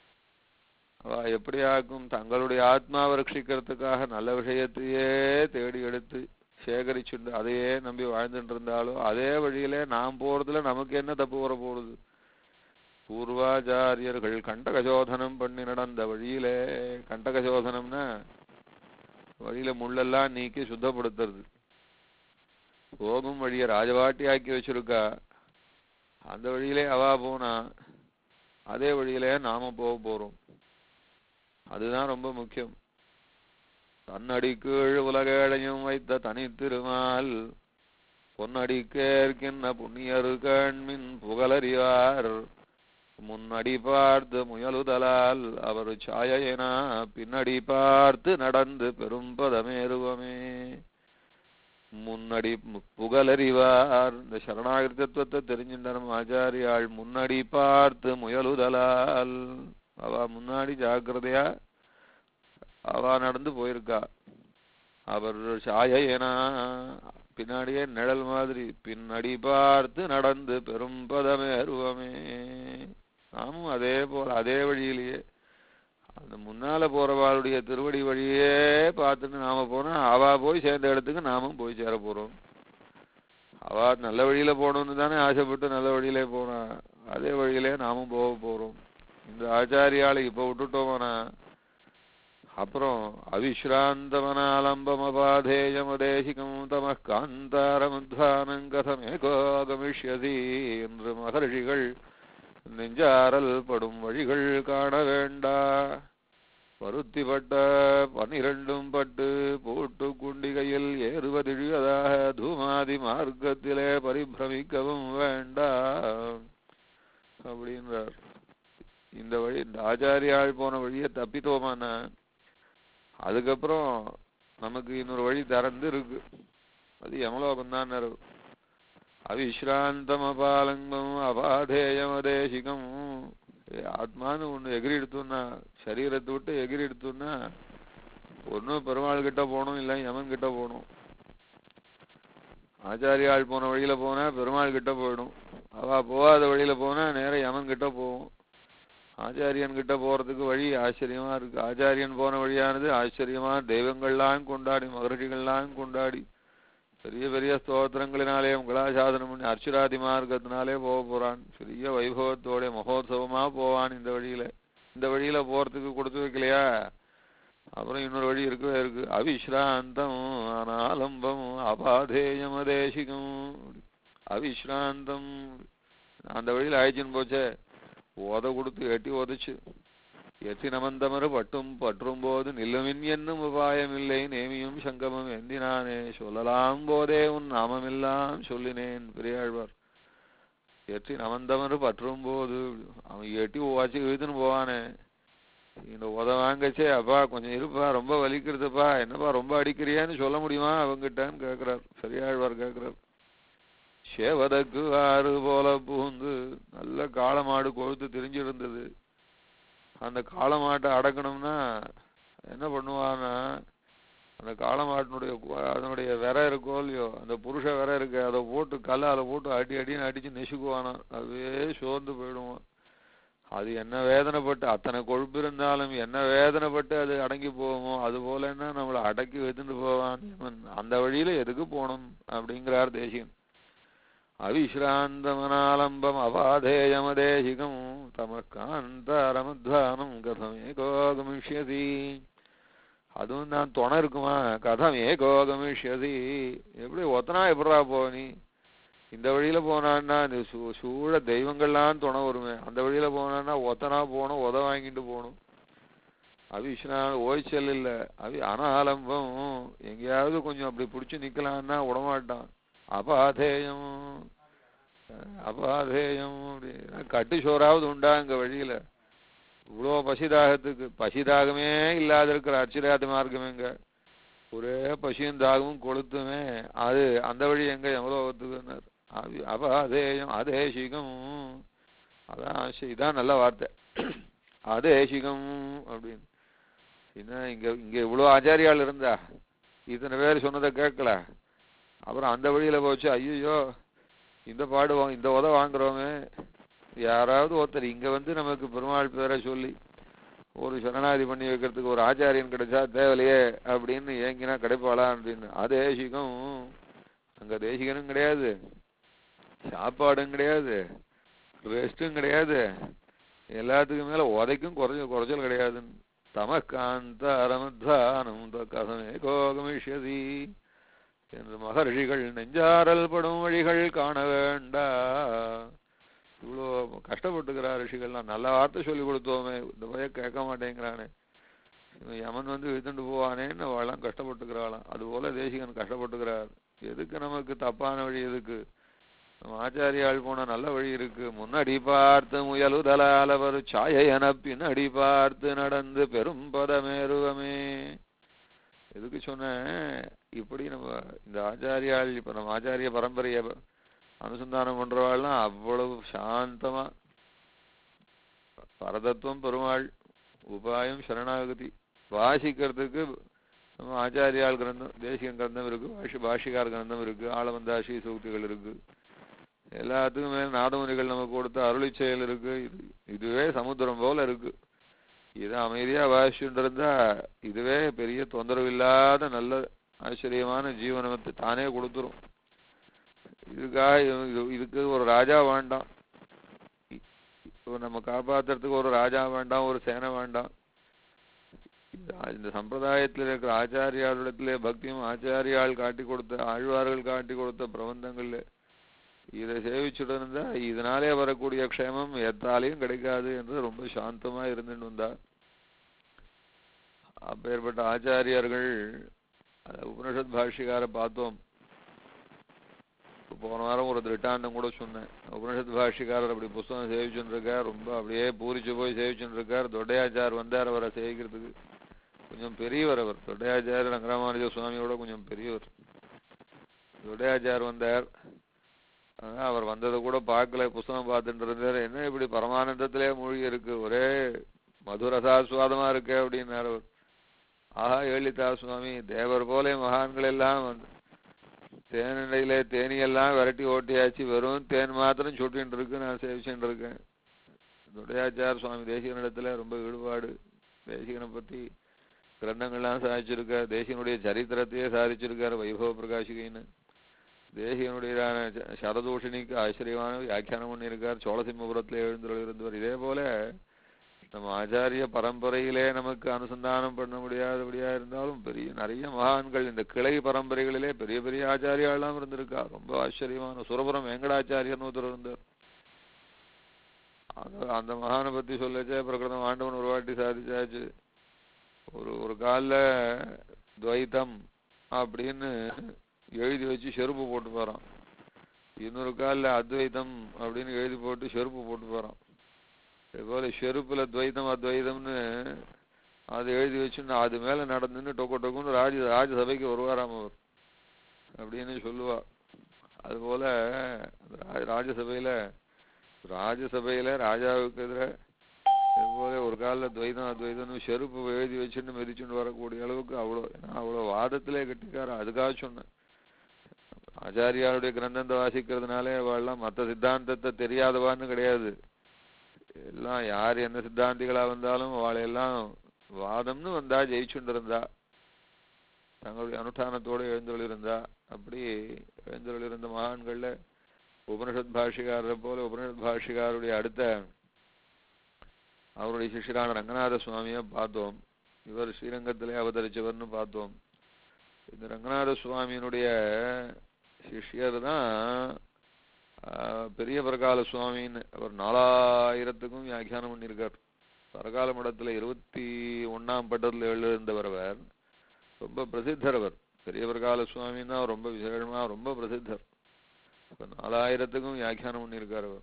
அவ எப்படியாக்கும் தங்களுடைய ஆத்மாவை ரட்சிக்கிறதுக்காக நல்ல விஷயத்தையே தேடி எடுத்து சேகரிச்சுண்டு அதையே நம்பி வாழ்ந்துட்டு இருந்தாலும் அதே வழியிலே நாம் போறதுல நமக்கு என்ன தப்பு வர போறது பூர்வாச்சாரியர்கள் கண்டகசோதனம் பண்ணி நடந்த வழியிலே கண்டகசோதனம்னா வழியில முள்ளெல்லாம் நீக்கி சுத்தப்படுத்துறது போகும் வழியை ராஜவாட்டி ஆக்கி வச்சிருக்கா அந்த வழியிலே அவா போனா அதே வழியிலே நாம போக போறோம் அதுதான் ரொம்ப முக்கியம் தன்னடி கீழ் உலகேழையும் வைத்த தனித்திருமால் பொன்னடிக்கேற்கின்ற புண்ணியரு கண்மின் புகழறிவார் முன்னடி பார்த்து முயலுதலால் அவர் சாயனா பின்னடி பார்த்து நடந்து பெரும் பதமேருவமே முன்னடி மு- புகழறிவார் இந்த சரணாகதி தத்துவத்தை தெரிஞ்சின்ற நம்ம ஆச்சாரியாள் முன்னடி பார்த்து முயலுதலால் அவ முன்னாடி ஜாக்கிரதையா அவ நடந்து போயிருக்கா அவர் சாயனா பின்னாடியே நிழல் மாதிரி பின்னடி பார்த்து நடந்து பெரும் பதமேருவமே நாமும் அதே போல அதே வழியிலேயே அந்த முன்னால போறவாளுடைய திருவடி வழியே பார்த்துட்டு நாம போனா அவ போய் சேர்ந்த இடத்துக்கு நாமும் போய் சேர போறோம் அவ நல்ல வழியில போகணும்னு தானே ஆசைப்பட்டு நல்ல வழியிலே போனா அதே வழியிலே நாமும் போக போறோம் இந்த ஆச்சாரியாளை இப்ப விட்டுட்டோமானா அப்புறம் அவிஸ்ராந்தமனாலம்பமபாதேயமதேசிகம் தம காந்தாரமத்வானம் கதமேகோ கமிஷ்யதி என்று மகர்ஷிகள் நெஞ்சாரல் படும் வழிகள் காண வேண்டா பருத்திப்பட்ட பன்னிரண்டும் பட்டு பூட்டு குண்டிகையில் ஏறுவதிழியதாக தூமாதி மார்க்கத்திலே பரிபிரமிக்கவும் வேண்டாம் அப்படின்றார் இந்த வழி இந்த ஆச்சாரியாள் போன வழியை தப்பித்தோமானா அதுக்கப்புறம் நமக்கு இன்னொரு வழி திறந்து இருக்கு அது யமலோகம் தான் அவிஸ்ராந்தம் அபாலங்கம் அபாதேயம் அதேசிகம் ஆத்மான்னு ஒன்று எகிரி எடுத்தோம்னா சரீரத்தை விட்டு எகிரி எடுத்தோம்னா ஒன்றும் பெருமாள் கிட்ட போகணும் இல்லை யமன் கிட்ட போகணும் ஆச்சாரியாள் போன வழியில போனா பெருமாள் கிட்ட போயிடும் அவ போகாத வழியில போனா நேரா யமன் கிட்ட போகும் ஆச்சாரியன் கிட்ட போறதுக்கு வழி ஆச்சரியமா இருக்கு ஆச்சாரியன் போன வழியானது ஆச்சரியமா தெய்வங்கள்லாம் கொண்டாடி மகர்ஷிகள்லாம் கொண்டாடி பெரிய பெரிய ஸ்தோத்திரங்களினாலே மங்களாசாதனம் பண்ணி அர்ச்சுராதி மார்க்கத்தினாலே போக போறான் பெரிய வைபவத்தோட மகோத்சவமா போவான் இந்த வழியில இந்த வழியில போறதுக்கு கொடுத்து வைக்கலையா அப்புறம் இன்னொரு வழி இருக்கவே இருக்கு அவிஸ்ராந்தம் ஆனா அனாலம்பம் அபாதேயமதேசிகம் அவிஸ்ராந்தம் அந்த வழியில் ஆயிடுச்சுன்னு போச்சே ஓத கொடுத்து எட்டி உதைச்சு எத்தினமந்தமறு பட்டும் பற்றும் போது நில்லுமின் என்னும் உபாயமில்லை நேமியும் சங்கமம் எந்தினானே சொல்லலாம் போதே உன் நாமமெல்லாம் சொல்லினேன் பெரியாழ்வார் எத்தி நமந்தமறு பற்றும் போது அவன் எட்டி வச்சு இழுத்துன்னு போவானே இந்த உத வாங்கச்சே அப்பா கொஞ்சம் இருப்பா ரொம்ப வலிக்கிறதுப்பா என்னப்பா ரொம்ப அடிக்கிறியான்னு சொல்ல முடியுமா அவங்கிட்டன்னு கேட்கிறார் பெரியாழ்வார் கேட்கிறார் சேவதற்கு ஆறு போல புகுந்து நல்ல காளமாடு கொழுத்து திரிஞ்சிருந்தது அந்த காளமாட்டை அடக்கணும்னா என்ன பண்ணுவான்னா அந்த காளமாட்டினுடைய கு- அதனுடைய விரை இருக்கோ இல்லையோ அந்த புருஷ விரை இருக்கு அதை போட்டு கல்லால போட்டு அடி அடின்னு அடிச்சு நெசுக்குவானாம் அதுவே சோர்ந்து போயிடுவான் அது என்ன வேதனைப்பட்டு அத்தனை கொழுப்பு இருந்தாலும் என்ன வேதனைப்பட்டு அது அடங்கி போகுமோ அது போலன்னா நம்மளை அடக்கி வைத்துட்டு போவான் இவன் அந்த வழியில எதுக்கு போகணும் அப்படிங்கிறார் தேசிகன் அவிஸ்ராந்தமனாலம்பம் அபாதேயமதேசிகம் தமக்காந்தாரமத்வானம் கதம் ஏகோகமிஷ்யதி அதுவும் நான் துணை இருக்குமா கதம் ஏகோகமிஷ்யதி எப்படி ஒத்தனா எப்படா போ நீ இந்த வழியில போனான்னா இந்த சூ சூழ தெய்வங்கள்லாம் துணை வருமே அந்த வழியில போனான்னா ஒத்தனா போகணும் உத வாங்கிட்டு போகணும் அவிஷ்ணா ஓய்ச்சல் இல்ல அவி அனாலம்பம் எங்கேயாவது கொஞ்சம் அப்படி பிடிச்சி நிக்கலான்னா விடமாட்டான் அபாதேயம் அஹ் அபாதேயம் அப்படின்னா கட்டு சோறாவது உண்டா இங்க வழியில இவ்வளோ பசிதாகத்துக்கு பசிதாகமே இல்லாத இருக்கிற அச்சிராத மார்க்கம் எங்க ஒரே பசியும் தாகமும் கொளுத்துமே அது அந்த வழி எங்க எவ்வளோத்துக்குன்னார் அபாதேயம் அதேசிகம் அதான் ஆசை- இதான் நல்ல வார்த்தை அதேசிகம் அப்படின்னு என்ன இங்க இங்க இவ்வளோ ஆச்சாரியால் இருந்தா இத்தனை பேர் சொன்னதை கேட்கல அப்புறம் அந்த வழியில போச்சு ஐயோ இந்த பாடு வா இந்த உத வாங்குறோமே யாராவது ஒருத்தர் இங்க வந்து நமக்கு பெருமாள் பேரை சொல்லி ஒரு சரணாதி பண்ணி வைக்கிறதுக்கு ஒரு ஆச்சாரியன் கிடைச்சா தேவலையே அப்படின்னு ஏங்கினா கிடைப்பாளா அப்படின்னு அது தேசிகம் அங்க தேசிகனும் கிடையாது சாப்பாடும் கிடையாது ரெஸ்ட்டும் கிடையாது எல்லாத்துக்கும் மேல உதைக்கும் குறைஞ்ச குறைச்சல் கிடையாது தமக்காந்த அரமத்வானம் கதமே கோகமிஷ்யதி என்று மகர்ஷிகள் நெஞ்சாரல் படும் வழிகள் காண வேண்டா இவ்வளோ கஷ்டப்பட்டுக்கிறார் ரிஷிகள்லாம் நல்ல வார்த்தை சொல்லி கொடுத்தோமே இந்த பய கேட்க மாட்டேங்கிறானே இவன் யமன் வந்து இழுத்துட்டு போவானேன்னு அவெல்லாம் கஷ்டப்பட்டுக்கிறாளாம் அதுபோல தேசிகன் கஷ்டப்பட்டுக்கிறார் எதுக்கு நமக்கு தப்பான வழி எதுக்கு நம்ம ஆச்சாரியால் போன நல்ல வழி இருக்கு முன்னடி பார்த்து முயலுதலாலவர் சாயை என பின்னடி பார்த்து நடந்து பெரும் பதமேருவமே எதுக்கு சொன்னேன் இப்படி நம்ம இந்த ஆச்சாரியால் இப்ப நம்ம ஆச்சாரிய பரம்பரையை அனுசந்தானம் பண்றவாள்லாம் அவ்வளவு சாந்தமா பரதத்துவம் பெருமாள் உபாயம் சரணாகதி வாசிக்கிறதுக்கு நம்ம ஆச்சாரியால் கிரந்தம் தேசிய கிரந்தம் இருக்கு பாஷி பாஷிகார் கிரந்தம் இருக்கு ஆளவந்தாசி சூக்திகள் இருக்கு எல்லாத்துக்கும் மேல நாதமுனிகள் நமக்கு கொடுத்த அருளி செயல் இருக்கு இது இதுவே சமுத்திரம் போல இருக்கு இதை அமைதியா வாசிச்சுட்டு இருந்தா இதுவே பெரிய தொந்தரவு இல்லாத நல்ல ஆச்சரியமான ஜீவனத்தை தானே கொடுத்துரும் இதுக்காக இது- இது- இதுக்கு ஒரு ராஜா வேண்டாம் இ- இப்போ நம்ம காப்பாத்துறதுக்கு ஒரு ராஜா வேண்டாம் ஒரு சேனை வேண்டாம் இந்த- இந்த சம்பிரதாயத்தில் இருக்கிற ஆச்சாரியாரிடத்திலே பக்தியும் ஆச்சாரியால் காட்டி கொடுத்த ஆழ்வார்கள் காட்டி கொடுத்த பிரபந்தங்கள்ல இதை சேவிச்சுட்டு இருந்தா இதனாலே வரக்கூடிய க்ஷேமம் எத்தாலையும் கிடைக்காது என்று ரொம்ப சாந்தமா இருந்துட்டு வந்தா அப்பேற்பட்ட ஆச்சாரியார்கள் அஹ், உபனிஷத் பாஷ்யக்கார பார்த்தோம் இப்ப போன வாரம் ஒரு திருட்டாந்தம் கூட சொன்னேன் உபனிஷத் பாஷ்யக்காரர் அப்படி புஸ்தகம் சேவிச்சுட்டு இருக்கார் ரொம்ப அப்படியே பூரிச்சு போய் சேவிச்சுட்டு இருக்கார் தொட்டையாச்சார் வந்தார் அவரை சேவிக்கிறதுக்கு கொஞ்சம் பெரியவர் அவர் தொட்டையாச்சார் ரங்கராமானுஜ சுவாமியோட கொஞ்சம் பெரியவர் தொட்டையாச்சார் வந்தார் ஆனா அவர் வந்ததை கூட பார்க்கல புஸ்தகம் பார்த்துட்டு இருந்தார் என்ன இப்படி பரமானந்தத்திலே மூழ்கி இருக்கு ஒரே மதுரசாஸ்வாதமா இருக்கு அப்படின்னார் அவர் ஆஹா ஏழிதா சுவாமி தேவர் போல மகான்கள் எல்லாம் வந்து தேனிடையிலே தேனியெல்லாம் விரட்டி ஓட்டியாச்சு வெறும் தேன் மாத்திரம் சுட்டின்னு இருக்கு நான் சேவிச்சுட்டு இருக்கேன் துடையாச்சார் சுவாமி தேசிகனிடத்துல ரொம்ப ஈடுபாடு தேசிகனை பத்தி கிரந்தங்கள்லாம் சாதிச்சிருக்கார் தேசிகனுடைய சரித்திரத்தையே சாதிச்சிருக்கார் வைபவ பிரகாஷிகைன்னு தேசிகனுடைய ச- சரதூஷணிக்கு ஆச்சரியமான வியாக்கியானம் பண்ணியிருக்கார் சோழசிம்மபுரத்தில் எழுந்துள்ள இருந்தவர் இதே போல நம்ம ஆச்சாரிய பரம்பரையிலே நமக்கு அனுசந்தானம் பண்ண முடியாதபடியா இருந்தாலும் பெரிய நிறைய மகான்கள் இந்த கிளை பரம்பரைகளிலே பெரிய பெரிய ஆச்சாரியாலாம் இருந்திருக்கா ரொம்ப ஆச்சரியமான சுரபுரம் வெங்கடாச்சாரியர்னு ஒருத்தர் இருந்தார் அந்த அந்த மகானை பத்தி சொல்லச்சே பிரகிருதம் ஆண்டவன் ஒரு வாட்டி சாதிச்சாச்சு ஒரு ஒரு காலில் துவைத்தம் அப்படின்னு எழுதி வச்சு செருப்பு போட்டு போறான் இன்னொரு காலில் அத்வைத்தம் அப்படின்னு எழுதி போட்டு செருப்பு போட்டு போறான் இதுபோல செருப்புல துவைத்தம் அத்வைதம்னு அது எழுதி வச்சுன்னு அது மேல நடந்துன்னு டொக்கு டொக்குன்னு ராஜ ராஜசபைக்கு வருவாராம் அவர் அப்படின்னு சொல்லுவா அதுபோல ரா- ராஜசபையில ராஜசபையில ராஜாவுக்கு எதிர இதுபோல ஒரு காலில் துவைதம் அத்வைதம்னு செருப்பு எழுதி வச்சுன்னு மிதிச்சுன்னு வரக்கூடிய அளவுக்கு அவ்வளோ ஏன்னா அவ்வளோ வாதத்திலே கட்டிக்கார அதுக்காக சொன்னேன் ஆச்சாரியாருடைய கிரந்தத்தை வாசிக்கிறதுனாலே அவள்லாம் மற்ற சித்தாந்தத்தை தெரியாதவான்னு கிடையாது எல்லாம் யார் என்ன சித்தாந்திகளா வந்தாலும் அவளையெல்லாம் வாதம்னு வந்தா ஜெயிச்சுண்டு இருந்தா தங்களுடைய அனுஷ்டானத்தோட எழுந்தருள் இருந்தா அப்படி எழுந்தருள் இருந்த மகான்கள்ல உபனிஷத் பாஷிகாரரை போல உபனிஷத் பாஷிகாருடைய அடுத்த அவருடைய சிஷ்யரான ரங்கநாத சுவாமியை பார்த்தோம் இவர் ஸ்ரீரங்கத்திலே அவதரிச்சவர்னு பார்த்தோம் இந்த ரங்கநாத சுவாமியினுடைய சிஷ்யர் தான் ஆஹ், பெரிய பரகால சுவாமின்னு அவர் நாலாயிரத்துக்கும் வியாக்கியானம் பண்ணியிருக்கார் பரகால மடத்துல இருபத்தி ஒண்ணாம் பட்டத்துல எழுந்தவர் அவர் ரொம்ப பிரசித்தர் அவர் பெரிய பரகால சுவாமின்னா ரொம்ப விசேஷமா ரொம்ப பிரசித்தர் இப்ப நாலாயிரத்துக்கும் வியாக்கியானம் பண்ணியிருக்கார் அவர்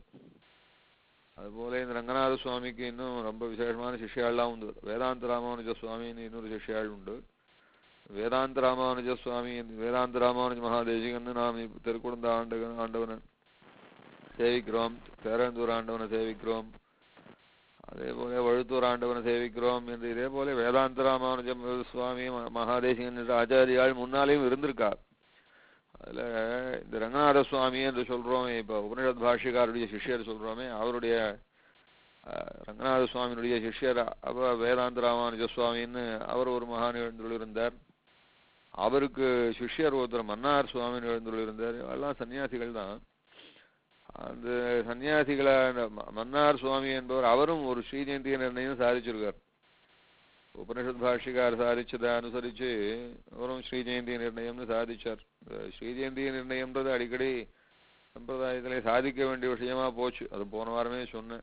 அதுபோல இந்த ரங்கநாத சுவாமிக்கு இன்னும் ரொம்ப விசேஷமான சிஷ்யாள்லாம் உண்டு வேதாந்த ராமானுஜ சுவாமின்னு இன்னொரு சிஷ்யாள் உண்டு வேதாந்த ராமானுஜ சுவாமி வேதாந்த ராமானுஜ மகாதேசிகன்னு நாம் இப்ப திருக்குழந்த ஆண்டு ஆண்டவனை சேவிக்கிறோம் பேரந்தூர் ஆண்டவனை சேவிக்கிறோம் அதே போல வழுத்தூர் ஆண்டவனை சேவிக்கிறோம் என்று இதே போல வேதாந்த ராமானுஜ சுவாமி ம- மகாதேசிகன் என்ற ஆச்சாரியால் முன்னாலேயும் இருந்திருக்கார் அதுல இந்த ரங்கநாத சுவாமி என்று சொல்றோம் இப்ப உபனிஷத் பாஷ்யக்காருடைய சிஷ்யர் சொல்றோமே அவருடைய அஹ், ரங்கநாத சுவாமியினுடைய சிஷ்யர் அவ வேதாந்த ராமானுஜ சுவாமின்னு அவர் ஒரு மகான் எழுந்துள்ளிருந்தார் அவருக்கு சிஷ்யர் ஒருத்தர் மன்னார் சுவாமின்னு எழுந்துள்ளிருந்தார் எல்லாம் சன்னியாசிகள் தான் அந்த சன்னியாசிகளை அந்த ம- மன்னார் சுவாமி என்பவர் அவரும் ஒரு ஸ்ரீஜெயந்தி நிர்ணயம் சாதிச்சிருக்கார் உபனிஷத் பாஷிகார் சாதிச்சதை அனுசரிச்சு அவரும் ஸ்ரீஜெயந்தி நிர்ணயம்னு சாதிச்சார் இந்த ஸ்ரீஜெயந்தி நிர்ணயம்ன்றது அடிக்கடி சம்பிரதாயத்திலே சாதிக்க வேண்டிய விஷயமா போச்சு அது போன வாரமே சொன்னேன்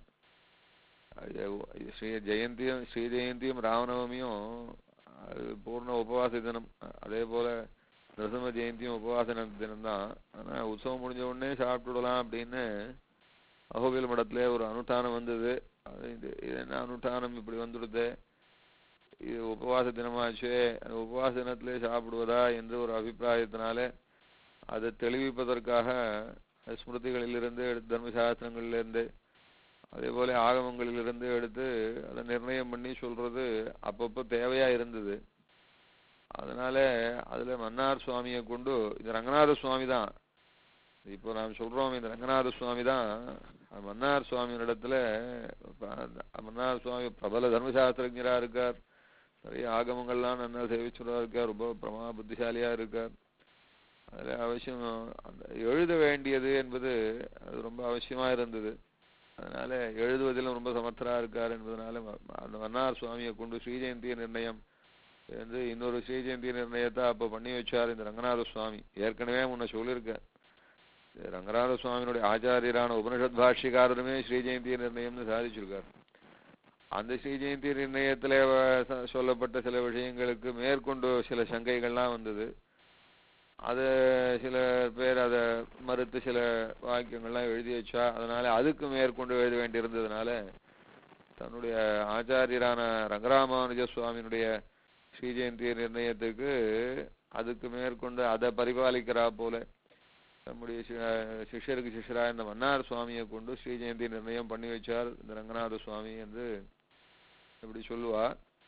அது இது ஸ்ரீ ஜெயந்தியும் ஸ்ரீ ஜெயந்தியும் ராமநவமியும் அது பூர்ண உபவாச தினம் அதே போல நரசிம்ம ஜெயந்தியும் உபவாச தினம் தான் ஆனா உற்சவம் முடிஞ்ச உடனே சாப்பிட்டுடலாம் அப்படின்னு அகோபில் மடத்துல ஒரு அனுஷ்டானம் வந்தது அது இது இது என்ன அனுஷ்டானம் இப்படி வந்துடுது இது உபவாச தினமாச்சே அந்த உபவாச தினத்திலே சாப்பிடுவதா என்று ஒரு அபிப்பிராயத்தினாலே அதை தெளிவிப்பதற்காக ஸ்மிருதிகளிலிருந்து எடுத்து தர்மசாஸ்திரங்களிலிருந்து அதே போல ஆகமங்களிலிருந்து எடுத்து அதை நிர்ணயம் பண்ணி சொல்றது அப்பப்போ தேவையா இருந்தது அதனால அதுல மன்னார் சுவாமியை கொண்டு இந்த ரங்கநாத சுவாமி தான் இப்போ நாம் சொல்றோம் இந்த ரங்கநாத சுவாமி தான் மன்னார் சுவாமியினிடத்துல ப- மன்னார் சுவாமி பிரபல தர்மசாஸ்திரஜரா இருக்கார் நிறைய ஆகமங்கள்லாம் நல்லா சேவிச்சுடா இருக்கார் ரொம்ப பிரமா புத்திசாலியா இருக்கார் அதுல அவசியம் அந்த எழுத வேண்டியது என்பது அது ரொம்ப அவசியமா இருந்தது அதனால எழுதுவதிலும் ரொம்ப சமர்த்தரா இருக்கார் என்பதனால ம- ம- அந்த மன்னார் சுவாமியை கொண்டு ஸ்ரீஜெயந்தி நிர்ணயம் என்று இன்னொரு ஸ்ரீஜெயந்தி நிர்ணயத்தை அப்ப பண்ணி வச்சார் இந்த ரங்கநாத சுவாமி ஏற்கனவே முன்ன சொல்லியிருக்கேன் இது ரங்கநாத சுவாமியினுடைய ஆச்சாரியரான உபனிஷத் பாஷ்யக்காரருமே ஸ்ரீஜெயந்தி நிர்ணயம்னு சாதிச்சிருக்கார் அந்த ஸ்ரீஜெயந்தி நிர்ணயத்துல வ- ச- சொல்லப்பட்ட சில விஷயங்களுக்கு மேற்கொண்டு சில சங்கைகள்லாம் வந்தது அது சில பேர் அதை மறுத்து சில வாக்கியங்கள்லாம் எழுதி வச்சா அதனால அதுக்கு மேற்கொண்டு எழுத வேண்டியிருந்ததுனால தன்னுடைய ஆச்சாரியரான ரங்கராமானுஜ சுவாமியினுடைய ஸ்ரீஜெயந்தி நிர்ணயத்துக்கு அதுக்கு மேற்கொண்டு அதை பரிபாலிக்கிறா போல நம்முடைய சி- சிஷ்யருக்கு சிஷ்யரா இந்த மன்னார் சுவாமியை கொண்டு ஸ்ரீஜெயந்தி நிர்ணயம் பண்ணி வச்சார் இந்த ரங்கநாத சுவாமி என்று இப்படி சொல்லுவா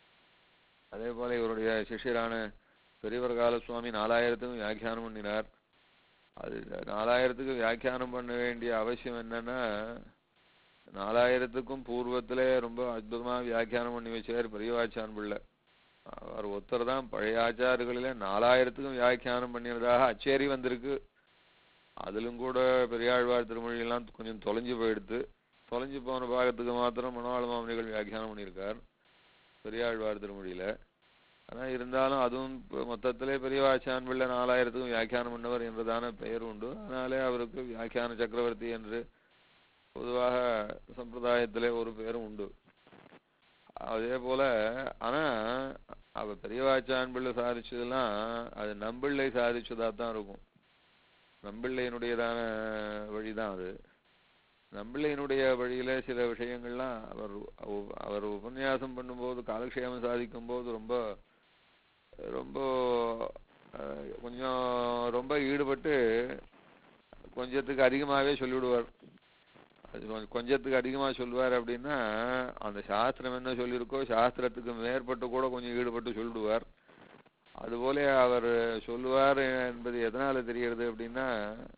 அதே போல இவருடைய சிஷ்யரான பெரியவர்கால சுவாமி நாலாயிரத்துக்கும் வியாக்கியானம் பண்ணினார் அது நாலாயிரத்துக்கு வியாக்கியானம் பண்ண வேண்டிய அவசியம் என்னன்னா நாலாயிரத்துக்கும் பூர்வத்திலே ரொம்ப அற்புதமா வியாக்கியானம் பண்ணி வச்சார் பெரியவாச்சான் பிள்ளை அவர் ஒருத்தர் தான் பழைய ஆச்சாரிகளிலே நாலாயிரத்துக்கும் வியாக்கியானம் பண்ணினதாக அச்சேரி வந்திருக்கு அதிலும் கூட பெரியாழ்வார் திருமொழியெல்லாம் கொஞ்சம் தொலைஞ்சு போயிடுத்து தொலைஞ்சு போன பாகத்துக்கு மாத்திரம் மனவாள மாமனிகள் வியாக்கியானம் பண்ணியிருக்கார் பெரியாழ்வார் திருமொழியில ஆனா இருந்தாலும் அதுவும் இப்ப மொத்தத்திலே பெரியவாச்சான் பிள்ளை நாலாயிரத்துக்கும் வியாக்கியானம் பண்ணவர் என்றதான பெயர் உண்டு அதனாலே அவருக்கு வியாக்கியான சக்கரவர்த்தி என்று பொதுவாக சம்பிரதாயத்திலே ஒரு பேரும் உண்டு அதே போல ஆனா அவ பெரியவாச்சான் பிள்ளை சாதிச்சதெல்லாம் அது நம்பிள்ளை சாதிச்சதா தான் இருக்கும் நம்பிள்ளையினுடையதான வழிதான் அது நம்பிள்ளையினுடைய வழியில சில விஷயங்கள்லாம் அவர் அவ- அவர் உபன்யாசம் பண்ணும்போது காலக்ஷேமம் சாதிக்கும் போது ரொம்ப ரொம்ப அஹ், கொஞ்சம் ரொம்ப ஈடுபட்டு கொஞ்சத்துக்கு அதிகமாகவே சொல்லிவிடுவார் அது கொஞ்ச- கொஞ்சத்துக்கு அதிகமா சொல்லுவார் அப்படின்னா அந்த சாஸ்திரம் என்ன சொல்லியிருக்கோ சாஸ்திரத்துக்கு மேற்பட்டு கூட கொஞ்சம் ஈடுபட்டு சொல்லிடுவார் அதுபோல அவர் சொல்லுவார் என்பது எதனால தெரிகிறது அப்படின்னா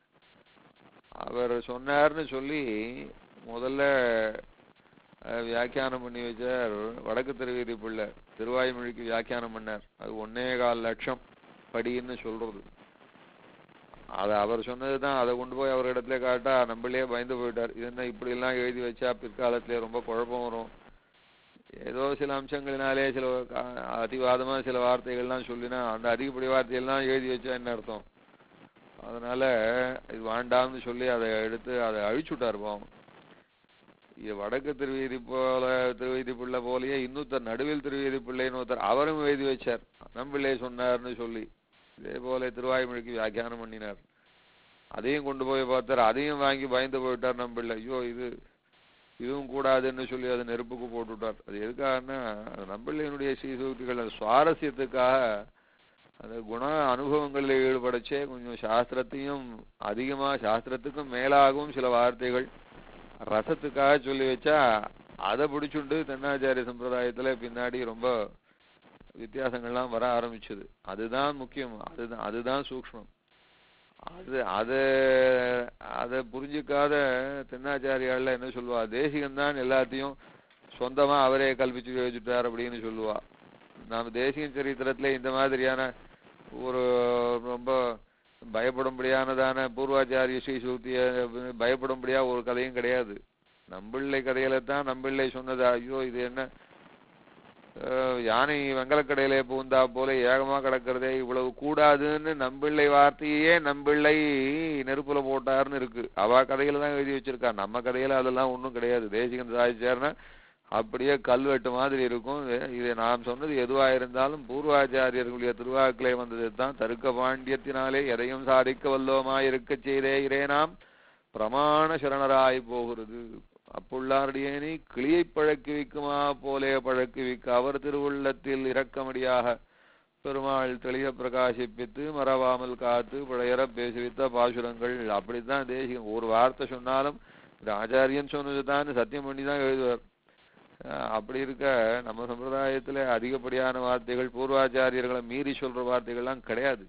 அவர் சொன்னார்னு சொல்லி முதல்ல அஹ், வியாக்கியானம் பண்ணி வச்சார் வடக்கு திருவீதி பிள்ளை திருவாய்மொழிக்கு வியாக்கியானம் பண்ணார் அது ஒன்னே கால் லட்சம் படின்னு சொல்றது அது அவர் சொன்னதுதான் அதை கொண்டு போய் அவர் இடத்துல காட்டா நம்மளே பயந்து போயிட்டார் இது என்ன இப்படி எல்லாம் எழுதி வச்சா பிற்காலத்துல ரொம்ப குழப்பம் வரும் ஏதோ சில அம்சங்களினாலே சில கா- அதிவாதமா சில வார்த்தைகள்லாம் சொல்லினா அந்த அதிகப்படி வார்த்தையெல்லாம் எழுதி வச்சா என்ன அர்த்தம் அதனால இது வேண்டாம்னு சொல்லி அதை எடுத்து அதை அழிச்சுட்டார் பாவம் இது வடக்கு திருவீதி போல திருவீதி பிள்ளை போலயே இன்னொருத்தர் நடுவில் திருவீதி பிள்ளைன்னு ஒருத்தர் அவரும் எழுதி வச்சார் நம்பிள்ளை சொன்னார்னு சொல்லி இதே போல திருவாய்மொழிக்கு வியாக்கியானம் பண்ணினார் அதையும் கொண்டு போய் பார்த்தார் அதையும் வாங்கி பயந்து போயிட்டார் நம்பிள்ளை ஐயோ இது இதுவும் கூடாதுன்னு சொல்லி அதை நெருப்புக்கு போட்டு விட்டார் அது எதுக்காகன்னா அது நம்பிள்ளையினுடைய சீசூக்திகள் அது சுவாரஸ்யத்துக்காக அந்த குண அனுபவங்களில் ஈடுபடச்சே கொஞ்சம் சாஸ்திரத்தையும் அதிகமா சாஸ்திரத்துக்கும் மேலாகவும் சில வார்த்தைகள் ரசத்துக்காக சொல்லி வச்சா அதை பிடிச்சுண்டு தென்னாச்சாரிய சம்பிரதாயத்துல பின்னாடி ரொம்ப வித்தியாசங்கள்லாம் வர ஆரம்பிச்சது அதுதான் முக்கியம் அதுதான் அதுதான் சூக்ஷ்மம் அது அது அதை புரிஞ்சுக்காத தென்னாச்சாரியால என்ன சொல்லுவா தேசிகன்தான் எல்லாத்தையும் சொந்தமா அவரே கல்பிச்சு வச்சுட்டார் அப்படின்னு சொல்லுவா நாம தேசிக சரித்திரத்துல இந்த மாதிரியான ஒரு ரொம்ப பயப்படும்படியானதான பூர்வாச்சாரிய ஸ்ரீசூக்திய பயப்படும்படியா ஒரு கதையும் கிடையாது நம்பிள்ளை கதையில தான் நம்பிள்ளை சொன்னது ஐயோ இது என்ன அஹ், யானை வெங்கலக்கடையில பூந்தா போல ஏகமா கிடக்கிறதே இவ்வளவு கூடாதுன்னு நம்பிள்ளை வார்த்தையே நம்பிள்ளை நெருப்புல போட்டாருன்னு இருக்கு அவ கதையில தான் எழுதி வச்சிருக்கா நம்ம கதையில அதெல்லாம் ஒண்ணும் கிடையாது தேசிகன் சாதிச்சாருன்னா அப்படியே கல்வெட்டு மாதிரி இருக்கும் இது- இது நாம் சொன்னது எதுவா இருந்தாலும் பூர்வாச்சாரியர்களுடைய திருவாக்கிலே வந்தது தான் தருக்க பாண்டியத்தினாலே எதையும் சாதிக்க வல்லோமா இருக்கச் செய்தே இரேனாம் பிரமாண சரணராய் போகிறது அப்புள்ளாருடையேனி கிளியை பழக்குவிக்குமா போலே பழக்குவிக்க அவர் திருவுள்ளத்தில் இரக்கமடியாக பெருமாள் தெளிய பிரகாசிப்பித்து மறவாமல் காத்து பழையற பேசுவித்த பாசுரங்கள் அப்படித்தான் தேசிகம் ஒரு வார்த்தை சொன்னாலும் இந்த ஆச்சாரியன் சொன்னதுதான் சத்தியம் பண்ணி தான் எழுதுவார் அஹ் அப்படி இருக்க நம்ம சம்பிரதாயத்துல அதிகப்படியான வார்த்தைகள் பூர்வாச்சாரியர்களை மீறி சொல்ற வார்த்தைகள்லாம் கிடையாது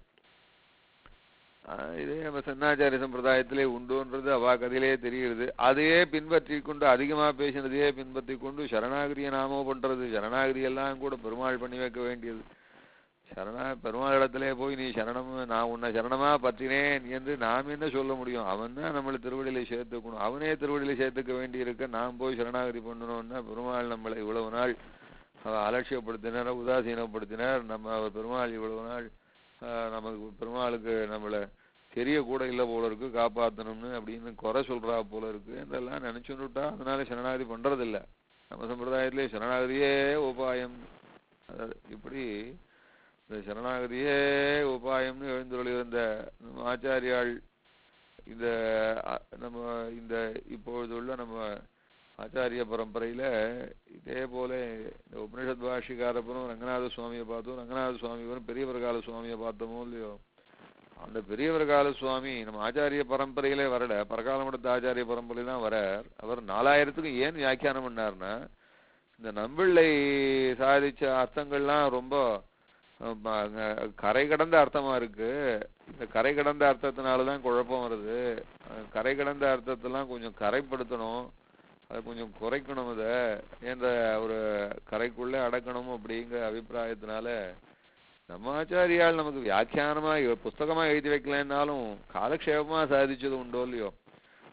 ஆஹ் இதே நம்ம சன்னாச்சாரிய சம்பிரதாயத்திலே உண்டுன்றது அவா கதையிலே தெரிகிறது அதையே பின்பற்றி கொண்டு அதிகமா பேசினதையே பின்பற்றி கொண்டு சரணாகிரிய நாமோ பண்றது சரணாகிரி எல்லாம் கூட பெருமாள் பண்ணி வைக்க வேண்டியது சரணா பெருமாள் இடத்திலே போய் நீ சரணம் நான் உன்னை சரணமா பற்றினேன் என்று நாம் என்ன சொல்ல முடியும் அவன் தான் நம்மளை திருவடியில சேர்த்துக்கணும் அவனே திருவடியில சேர்த்துக்க வேண்டி இருக்க நாம் போய் சரணாகதி பண்ணணும்னா பெருமாள் நம்மளை இவ்வளவு நாள் அவ அலட்சியப்படுத்தினார் உதாசீனப்படுத்தினார் நம்ம அவர் பெருமாள் இவ்வளவு நாள் ஆஹ், நமக்கு பெருமாளுக்கு நம்மளை தெரிய கூட இல்லை போல இருக்கு காப்பாத்தணும்னு அப்படின்னு குறை சொல்றா போல இருக்கு என்றெல்லாம் நினைச்சுட்டா அதனால சரணாகதி பண்றதில்ல நம்ம சம்பிரதாயத்திலே சரணாகதியே உபாயம் அதாவது இப்படி இந்த சரணாகதியே உபாயம்னு எழுந்துள்ளிருந்த நம்ம ஆச்சாரியாள் இந்த அ- நம்ம இந்த இப்பொழுதுள்ள நம்ம ஆச்சாரிய பரம்பரையில இதே போல இந்த உபனிஷத் பாஷிகாரப்பரும் ரங்கநாத சுவாமியை பார்த்தோம் ரங்கநாத சுவாமிவரும் பெரியவர் கால சுவாமியை பார்த்தோமோ இல்லையோ அந்த பெரியவர் கால சுவாமி நம்ம ஆச்சாரிய பரம்பரையிலே வரல பரகால மடத்து ஆச்சாரிய பரம்பரையில தான் வரார் அவர் நாலாயிரத்துக்கு ஏன் வியாக்கியானம் பண்ணார்னா இந்த நம்பிள்ளை சாதிச்ச அர்த்தங்கள்லாம் ரொம்ப அஹ், ம- அங்க கரை கடந்த அர்த்தமா இருக்கு இந்த கரை கடந்த அர்த்தத்தினால தான் குழப்பம் வருது அஹ், கரை கடந்த அர்த்தத்தெல்லாம் கொஞ்சம் கரைப்படுத்தணும் அதை கொஞ்சம் குறைக்கணும் அதை என்ற ஒரு கரைக்குள்ளே அடக்கணும் அப்படிங்கிற அபிப்பிராயத்தினால நம்ம ஆச்சாரியால் நமக்கு வியாக்கியானமா எ- புஸ்தகமா எழுதி வைக்கலைன்னாலும் காலக்ஷேபமா சாதிச்சது உண்டோ இல்லையோ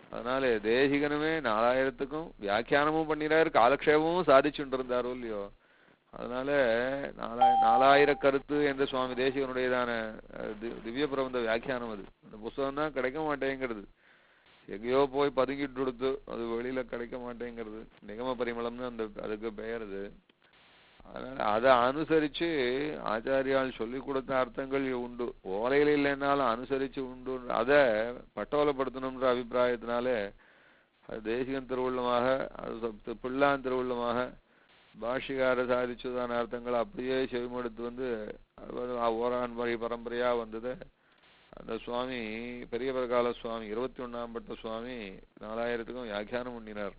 அதனால தேசிகனுமே நாலாயிரத்துக்கும் வியாக்கியானமும் பண்ணினார் காலக்ஷேபமும் சாதிச்சுட்டு இருந்தாரோ இல்லையோ அதனால நாலாய நாலாயிர கருத்து என்ற சுவாமி தேசிகனுடையதான அஹ், தி- திவ்ய பிரபந்த வியாக்கியானம் அது அந்த புஸ்தகம் தான் கிடைக்க மாட்டேங்கிறது எங்கேயோ போய் பதுங்கிட்டு கொடுத்து அது வெளியில கிடைக்க மாட்டேங்கிறது நிகம பரிமளம்னு அந்த அதுக்கு பெயர் அது அதனால அதை அனுசரிச்சு ஆச்சாரியால் சொல்லி கொடுத்த அர்த்தங்கள் உண்டு ஓலையில இல்லைன்னாலும் அனுசரிச்சு உண்டு அதை பட்டோலப்படுத்தணுன்ற அபிப்பிராயத்தினாலே அது தேசிகன் திருவுள்ளமாக அது சப்த- பிள்ளான் திருவுள்ளமாக பாஷிகார சாதிச்சதான அர்த்தங்களை அப்படியே செவிமடுத்து வந்து அது வந்து ஆ- ஓரான் வழி பரம்பரையா வந்தது அந்த சுவாமி பெரிய பிரகால சுவாமி இருபத்தி ஒண்ணாம் பட்ட சுவாமி நாலாயிரத்துக்கும் வியாக்கியானம் பண்ணினார்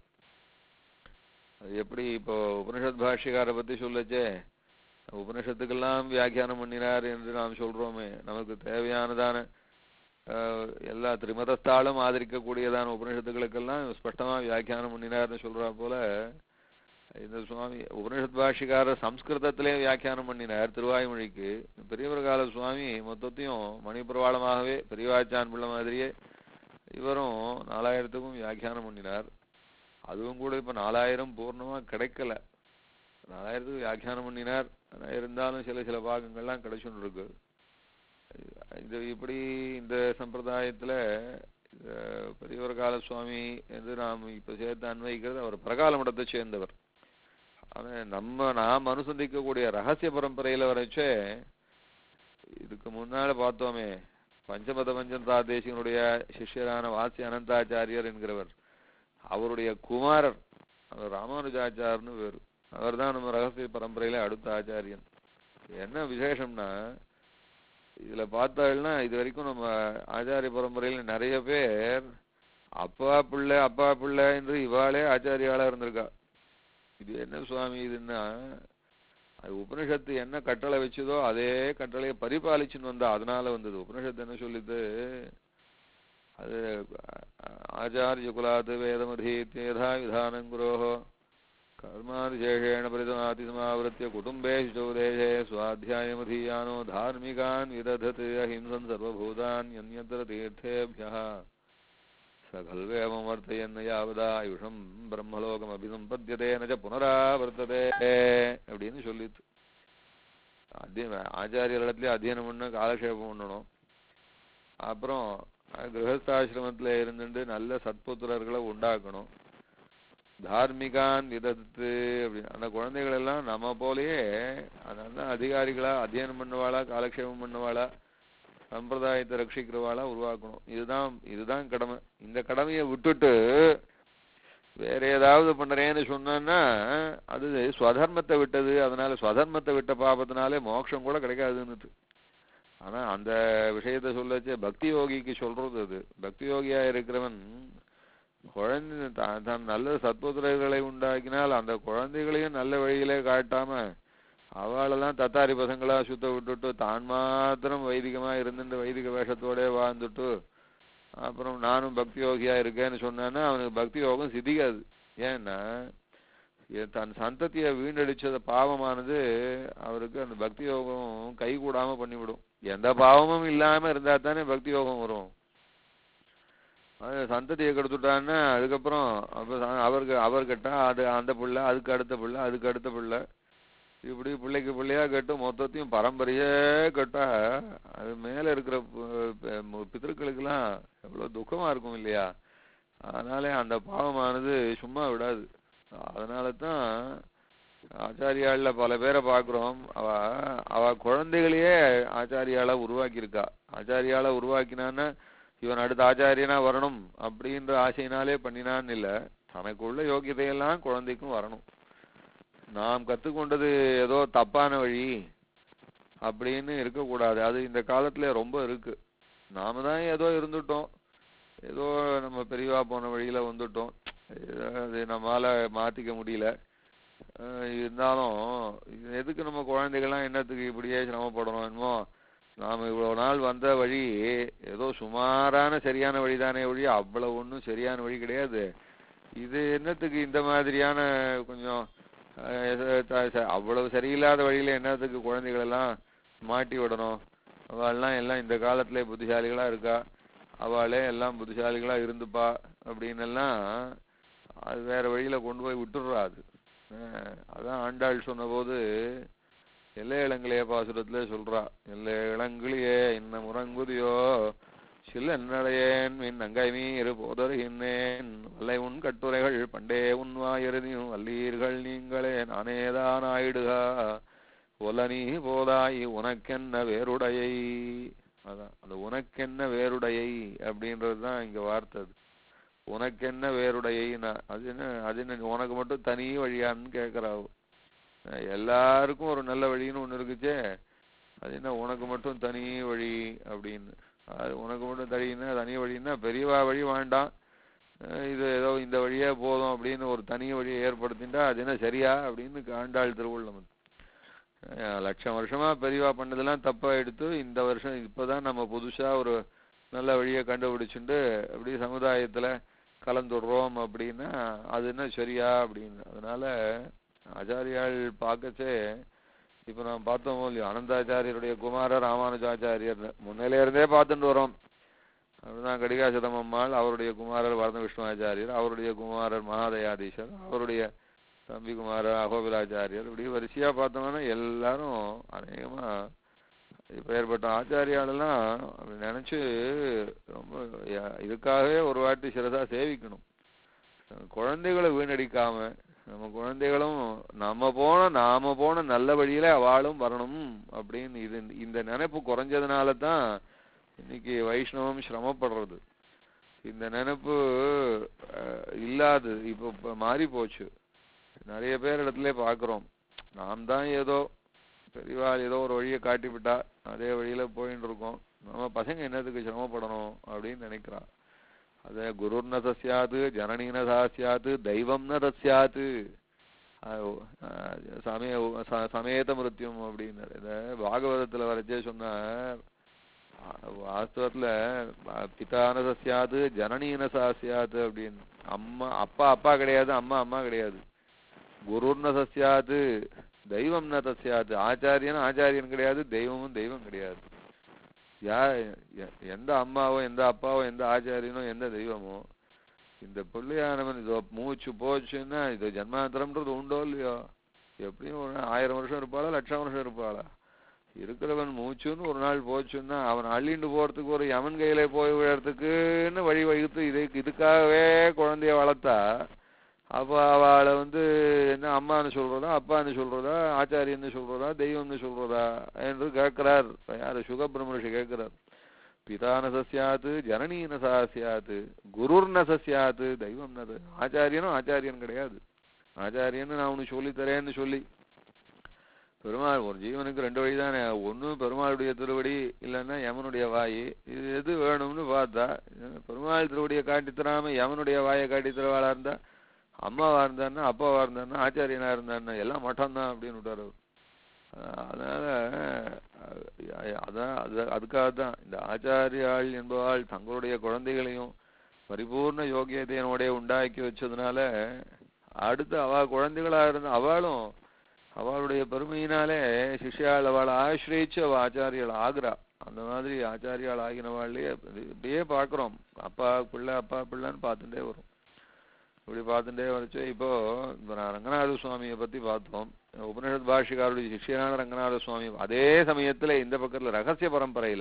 அது எப்படி இப்போ உபனிஷத் பாஷ்யக்காரை பத்தி சொல்லச்சே உபனிஷத்துக்கெல்லாம் வியாக்கியானம் பண்ணினார் என்று நாம் சொல்றோமே நமக்கு தேவையானதான அஹ், எல்லா திரிமதஸ்தாலும் ஆதரிக்கக்கூடியதான உபனிஷத்துக்களுக்கெல்லாம் ஸ்பஷ்டமா வியாக்கியானம் பண்ணினார்னு சொல்றா போல இந்த சுவாமி உபனிஷத் பாஷ்யக்காரர் சம்ஸ்கிருதத்திலே வியாக்கியானம் பண்ணினார் திருவாய்மொழிக்கு பெரியவர்கால சுவாமி மொத்தத்தையும் மணிப்பிரவாளமாகவே பெரியவாச்சான் பிள்ளை மாதிரியே இவரும் நாலாயிரத்துக்கும் வியாக்கியானம் பண்ணினார் அதுவும் கூட இப்ப நாலாயிரம் பூர்ணமா கிடைக்கல நாலாயிரத்துக்கு வியாக்கியானம் பண்ணினார் ஆனா இருந்தாலும் சில சில பாகங்கள்லாம் கிடைச்சுன்னு இருக்கு இது இப்படி இந்த சம்பிரதாயத்துல இந்த பெரியவர் கால சுவாமி என்று நாம் இப்ப சேர்த்து அன்வயிக்கிறது அவர் பிரகால மடத்தை சேர்ந்தவர் ஆனா நம்ம நாம் அனுசந்திக்கக்கூடிய ரகசிய பரம்பரையில வரைச்சே இதுக்கு முன்னால பார்த்தோமே பஞ்சமத பஞ்சந்தா தேசிகனுடைய சிஷ்யரான வாசி அனந்தாச்சாரியர் என்கிறவர் அவருடைய குமாரர் அவர் ராமானுஜாச்சார்னு பேரு அவர்தான் நம்ம ரகசிய பரம்பரையில அடுத்த ஆச்சாரியன் என்ன விசேஷம்னா இதுல பார்த்தாள்னா இது வரைக்கும் நம்ம ஆச்சாரிய பரம்பரையில நிறைய பேர் அப்பா பிள்ளை அப்பா பிள்ளை என்று இவாளே ஆச்சாரியாளா இருந்திருக்கா இது என்ன சுவாமி இதுன்னா அது உபனிஷத்து என்ன கட்டளை வச்சதோ அதே கட்டளையை பரிபாலிச்சுன்னு வந்தா அதனால வந்தது உபனிஷத்து என்ன சொல்லுது அது அ- ஆச்சாரிய குலாத் வேதமதீத்யதா விதானம் குரோஹோ கர்மாதிசேஷேண பரிதமாதி சமாவருத்திய குடும்பேஷு சௌதேஷே சுவாத்தியாயமதீயானோ தார்மிகான் விததத் அஹிம்சன் சர்வபூதான் யன்யத்திர தீர்த்தேபியः சகல்வேமம் வர்த்தயன் யாவதாயுஷம் பிரம்மலோகம் அபிசம்பத்தியதே நச்ச புனராவர்த்ததே அப்படின்னு சொல்லித்து அத்தியம் ஆச்சாரியர்களிடத்துலயே அத்தியனம் பண்ண காலக்ஷேபம் பண்ணணும் அப்புறம் அஹ், கிரகஸ்தாசிரமத்துல இருந்துட்டு நல்ல சத்புத்திரர்களை உண்டாக்கணும் தார்மிகான் விதத்து அப்படின்னு அந்த குழந்தைகள் எல்லாம் நம்ம போலயே நல்ல அதிகாரிகளா அத்தியனம் பண்ணுவாளா காலக்ஷேபம் பண்ணுவாளா சம்பிரதாயத்தை ரட்சிக்கிறவாளா உருவாக்கணும் இதுதான் இதுதான் கடமை இந்த கடமையை விட்டுட்டு வேற ஏதாவது பண்றேன்னு சொன்னா அது ஸ்வதர்மத்தை விட்டது அதனால ஸ்வதர்மத்தை விட்ட பாபத்தினாலே மோட்சம் கூட கிடைக்காதுன்னு ஆனா அந்த விஷயத்தை சொல்லச்சே பக்தி யோகிக்கு சொல்றது அது பக்தி யோகியா இருக்கிறவன் குழந்தை தான் தான் நல்ல சத்புத்திரர்களை உண்டாக்கினால் அந்த குழந்தைகளையும் நல்ல வழியிலே காட்டாம அவளெல்லாம் தத்தாரி பசங்களா சுத்த விட்டுட்டு தான் மாத்திரம் வைதிகமா இருந்துட்டு வைதிக வேஷத்தோட வாழ்ந்துட்டு அப்புறம் நானும் பக்தி யோகியா இருக்கேன்னு சொன்னான்னா அவனுக்கு பக்தி யோகம் சித்திக்காது ஏன்னா எ- தன் சந்ததியை வீண்டடிச்சத பாவமானது அவருக்கு அந்த பக்தி யோகம் கை கூடாம பண்ணிவிடும் எந்த பாவமும் இல்லாம இருந்தா தானே பக்தி யோகம் வரும் அது சந்ததியை கெடுத்துட்டான்னா அதுக்கப்புறம் அப்ப ச- அவருக்கு அவர்கிட்ட அது அந்த பிள்ளை அதுக்கு அடுத்த பிள்ளை அதுக்கு அடுத்த பிள்ளை இப்படி பிள்ளைக்கு பிள்ளையா கெட்டு மொத்தத்தையும் பரம்பரையே கெட்டா அது மேல இருக்கிற பு- ப- மு- பிதர்களுக்கெல்லாம் எவ்வளவு துக்கமா இருக்கும் இல்லையா அதனாலே அந்த பாவமானது சும்மா விடாது அதனால தான் ஆச்சாரியாள்ல பல பேரை பார்க்கிறோம் அவ அவ குழந்தைகளையே ஆச்சாரியாளா உருவாக்கியிருக்கா ஆச்சாரியாளா உருவாக்கினான்னா இவன் அடுத்த ஆச்சாரியனா வரணும் அப்படின்ற ஆசையினாலே பண்ணினான்னு இல்ல தனக்குள்ள யோகியதையெல்லாம் குழந்தைக்கும் வரணும் நாம் கத்துக்கொண்டது ஏதோ தப்பான வழி அப்படின்னு இருக்கக்கூடாது அது இந்த காலத்துல ரொம்ப இருக்கு நாம தான் ஏதோ இருந்துட்டோம் ஏதோ நம்ம பெரியவா போன வழியில வந்துட்டோம் ஏதோ அது நம்மால மாத்திக்க முடியல அஹ் இருந்தாலும் இது எதுக்கு நம்ம குழந்தைகள்லாம் என்னத்துக்கு இப்படியே சிரமப்படணும் என்னமோ நாம இவ்வளவு நாள் வந்த வழி ஏதோ சுமாரான சரியான வழிதானே வழி அவ்வளவு ஒண்ணும் சரியான வழி கிடையாது இது என்னத்துக்கு இந்த மாதிரியான கொஞ்சம் அஹ், எது- த- ச- அவ்வளவு சரியில்லாத வழியில என்னத்துக்கு குழந்தைகள் எல்லாம் மாட்டி விடணும் அவள்லாம் எல்லாம் இந்த காலத்துல புத்திசாலிகளா இருக்கா அவளே எல்லாம் புத்திசாலிகளா இருந்துப்பா அப்படின்னு எல்லாம் அது வேற வழியில கொண்டு போய் விட்டுடுறா அது அஹ் அதான் ஆண்டாள் சொன்னபோது எல்லை இளங்கிலேயே பாசுரத்திலே சொல்றா எல்லை இளங்கிலேயே இன்ன முறங்குதியோ சில்ல என்னடையேன் மின் அங்கை மீறு போதருகின்றேன் வல்லை உன் கட்டுரைகள் பண்டே உன் வாயறுதியும் வல்லீர்கள் நீங்களே நானேதான் ஆயிடுகா ஒல நீ போதாய் உனக்கென்ன வேறுடையை அதான் அந்த உனக்கென்ன வேறுடையை அப்படின்றது தான் இங்க வார்த்தை அது உனக்கென்ன வேறுடையைன்னா அது என்ன அது என்ன உனக்கு மட்டும் தனி வழியான்னு கேட்கறாவு அஹ் எல்லாருக்கும் ஒரு நல்ல வழின்னு ஒண்ணு இருக்குச்சே அது என்ன உனக்கு மட்டும் தனி வழி அப்படின்னு அது உனக்கு மட்டும் தனின்னா தனி வழின்னா பெரியவா வழி வேண்டாம் அஹ் இது ஏதோ இந்த வழியே போதும் அப்படின்னு ஒரு தனி வழியை ஏற்படுத்திட்டா அது என்ன சரியா அப்படின்னு ஆண்டாள் திருவள்ளுவர் அஹ் லட்சம் வருஷமா பெரியவா பண்ணதெல்லாம் தப்பா எடுத்து இந்த வருஷம் இப்பதான் நம்ம புதுசா ஒரு நல்ல வழியை கண்டுபிடிச்சுண்டு அப்படி சமுதாயத்துல கலந்துடுறோம் அப்படின்னா அது என்ன சரியா அப்படின்னு அதனால ஆச்சாரியால் பார்க்கச்சே இப்ப நாம் பார்த்தோமோ இல்லையோ அனந்தாச்சாரியருடைய குமாரர் ராமானுஜாச்சாரியர் முன்னிலே இருந்தே பார்த்துட்டு வரோம் அப்படிதான் கடிகாசதம் அம்மாள் அவருடைய குமாரர் வரத விஷ்ணுவாச்சாரியர் அவருடைய குமாரர் மகாதயாதீஷர் அவருடைய தம்பி குமாரர் அகோபிலாச்சாரியர் இப்படி வரிசையா பார்த்தோம்னா எல்லாரும் அநேகமா இப்ப ஏற்பட்ட ஆச்சாரியாலெல்லாம் அப்படி நினைச்சு ரொம்ப ய- இதுக்காகவே ஒரு வாட்டி சிறதா சேவிக்கணும் குழந்தைகளை வீணடிக்காம நம்ம குழந்தைகளும் நம்ம போன நாம போன நல்ல வழியில அவளும் வரணும் அப்படின்னு இது இந்த நினைப்பு குறைஞ்சதுனால தான் இன்னைக்கு வைஷ்ணவம் சிரமப்படுறது இந்த நினைப்பு அஹ், இல்லாது இப்போ இப்ப மாறி போச்சு நிறைய பேர் இடத்துல பார்க்குறோம் நாம் தான் ஏதோ பெரியவாள் ஏதோ ஒரு வழியை காட்டி விட்டா அதே வழியில போயின்னு இருக்கோம் நம்ம பசங்க என்னத்துக்கு சிரமப்படணும் அப்படின்னு நினைக்கிறா அத குருர்ன தஸ்யாது ஜனனீன சாஸ்யாது தெய்வம் ந தஸ்யாது சமய ச- சமேத மிருத்யும் அப்படின்னாரு இந்த பாகவதத்துல வரைச்சே சொன்னார் ஆ- வாஸ்தவத்துல ப- பிதான சசியாது ஜனனீன சாசியாது அப்படின்னு அம்மா அப்பா அப்பா கிடையாது அம்மா அம்மா கிடையாது குருர்ன சசியாது தெய்வம் ந தஸ்யாது ஆச்சாரியன் ஆச்சாரியன் கிடையாது தெய்வமும் தெய்வம் கிடையாது யா எ- எந்த அம்மாவோ எந்த அப்பாவோ எந்த ஆச்சாரியனோ எந்த தெய்வமோ இந்த பிள்ளையானவன் இதோ மூச்சு போச்சுன்னா இது ஜன்மாந்தரம்ன்றது உண்டோ இல்லையோ எப்படியும் ஒரு ஆயிரம் வருஷம் இருப்பாளா லட்சம் வருஷம் இருப்பாளா இருக்கிறவன் மூச்சுன்னு ஒரு நாள் போச்சுன்னா அவன் அள்ளிண்டு போறதுக்கு ஒரு யமன் கையில போய் விழறதுக்குன்னு வழி வகுத்து இதை இதுக்காகவே குழந்தைய வளர்த்தா அப்ப அவளை வந்து என்ன அம்மான்னு சொல்றதா அப்பான்னு சொல்றதா ஆச்சாரியன்னு சொல்றதா தெய்வம்னு சொல்றதா என்று கேட்கிறார் யாரு சுகபிரமரிஷி கேட்கிறார் பிதான சசியாத்து ஜனனீன சாசியாத்து குருர்ன சசியாத்து தெய்வம் நது ஆச்சாரியனும் ஆச்சாரியன் கிடையாது ஆச்சாரியன்னு நான் உனக்கு சொல்லி தரேன்னு சொல்லி பெருமாள் ஒரு ஜீவனுக்கு ரெண்டு வழி தானே ஒண்ணு பெருமாளுடைய திருவடி இல்லைன்னா யமனுடைய வாய் இது எது வேணும்னு பார்த்தா அஹ் பெருமாள் திருவடியை காட்டித் தராம யமனுடைய வாயை காட்டித் தரவாளா இருந்தா அம்மாவா இருந்தாருன்னா அப்பாவா இருந்தாருன்னா ஆச்சாரியனா இருந்தாருன்னா எல்லாம் மட்டம்தான் அப்படின்னு விட்டாரு அவர். அஹ் அதனால அஹ் அதான் அது அதுக்காக தான் இந்த ஆச்சாரியாள் என்பவாள் தங்களுடைய குழந்தைகளையும் பரிபூர்ண யோகியதையனோட உண்டாக்கி வச்சதுனால அடுத்து அவ குழந்தைகளா இருந்த அவளும் அவளுடைய பெருமையினாலே சிஷ்யாள் அவளை ஆசிரியச்சு அவ ஆச்சாரியாள் ஆகுறா அந்த மாதிரி ஆச்சாரியாள் ஆகினவாள்லயே இது இப்படியே பார்க்கிறோம் அப்பா பிள்ளை அப்பா பிள்ளைன்னு பார்த்துட்டே வரும் இப்படி பார்த்துட்டே வரைச்சு இப்போ இப்போ நான் ரங்கநாத சுவாமியை பத்தி பார்த்தோம் உபனிஷத் பாஷிகாருடைய சிஷ்யனான ரங்கநாத சுவாமி அதே சமயத்துல இந்த பக்கத்துல ரகசிய பரம்பரையில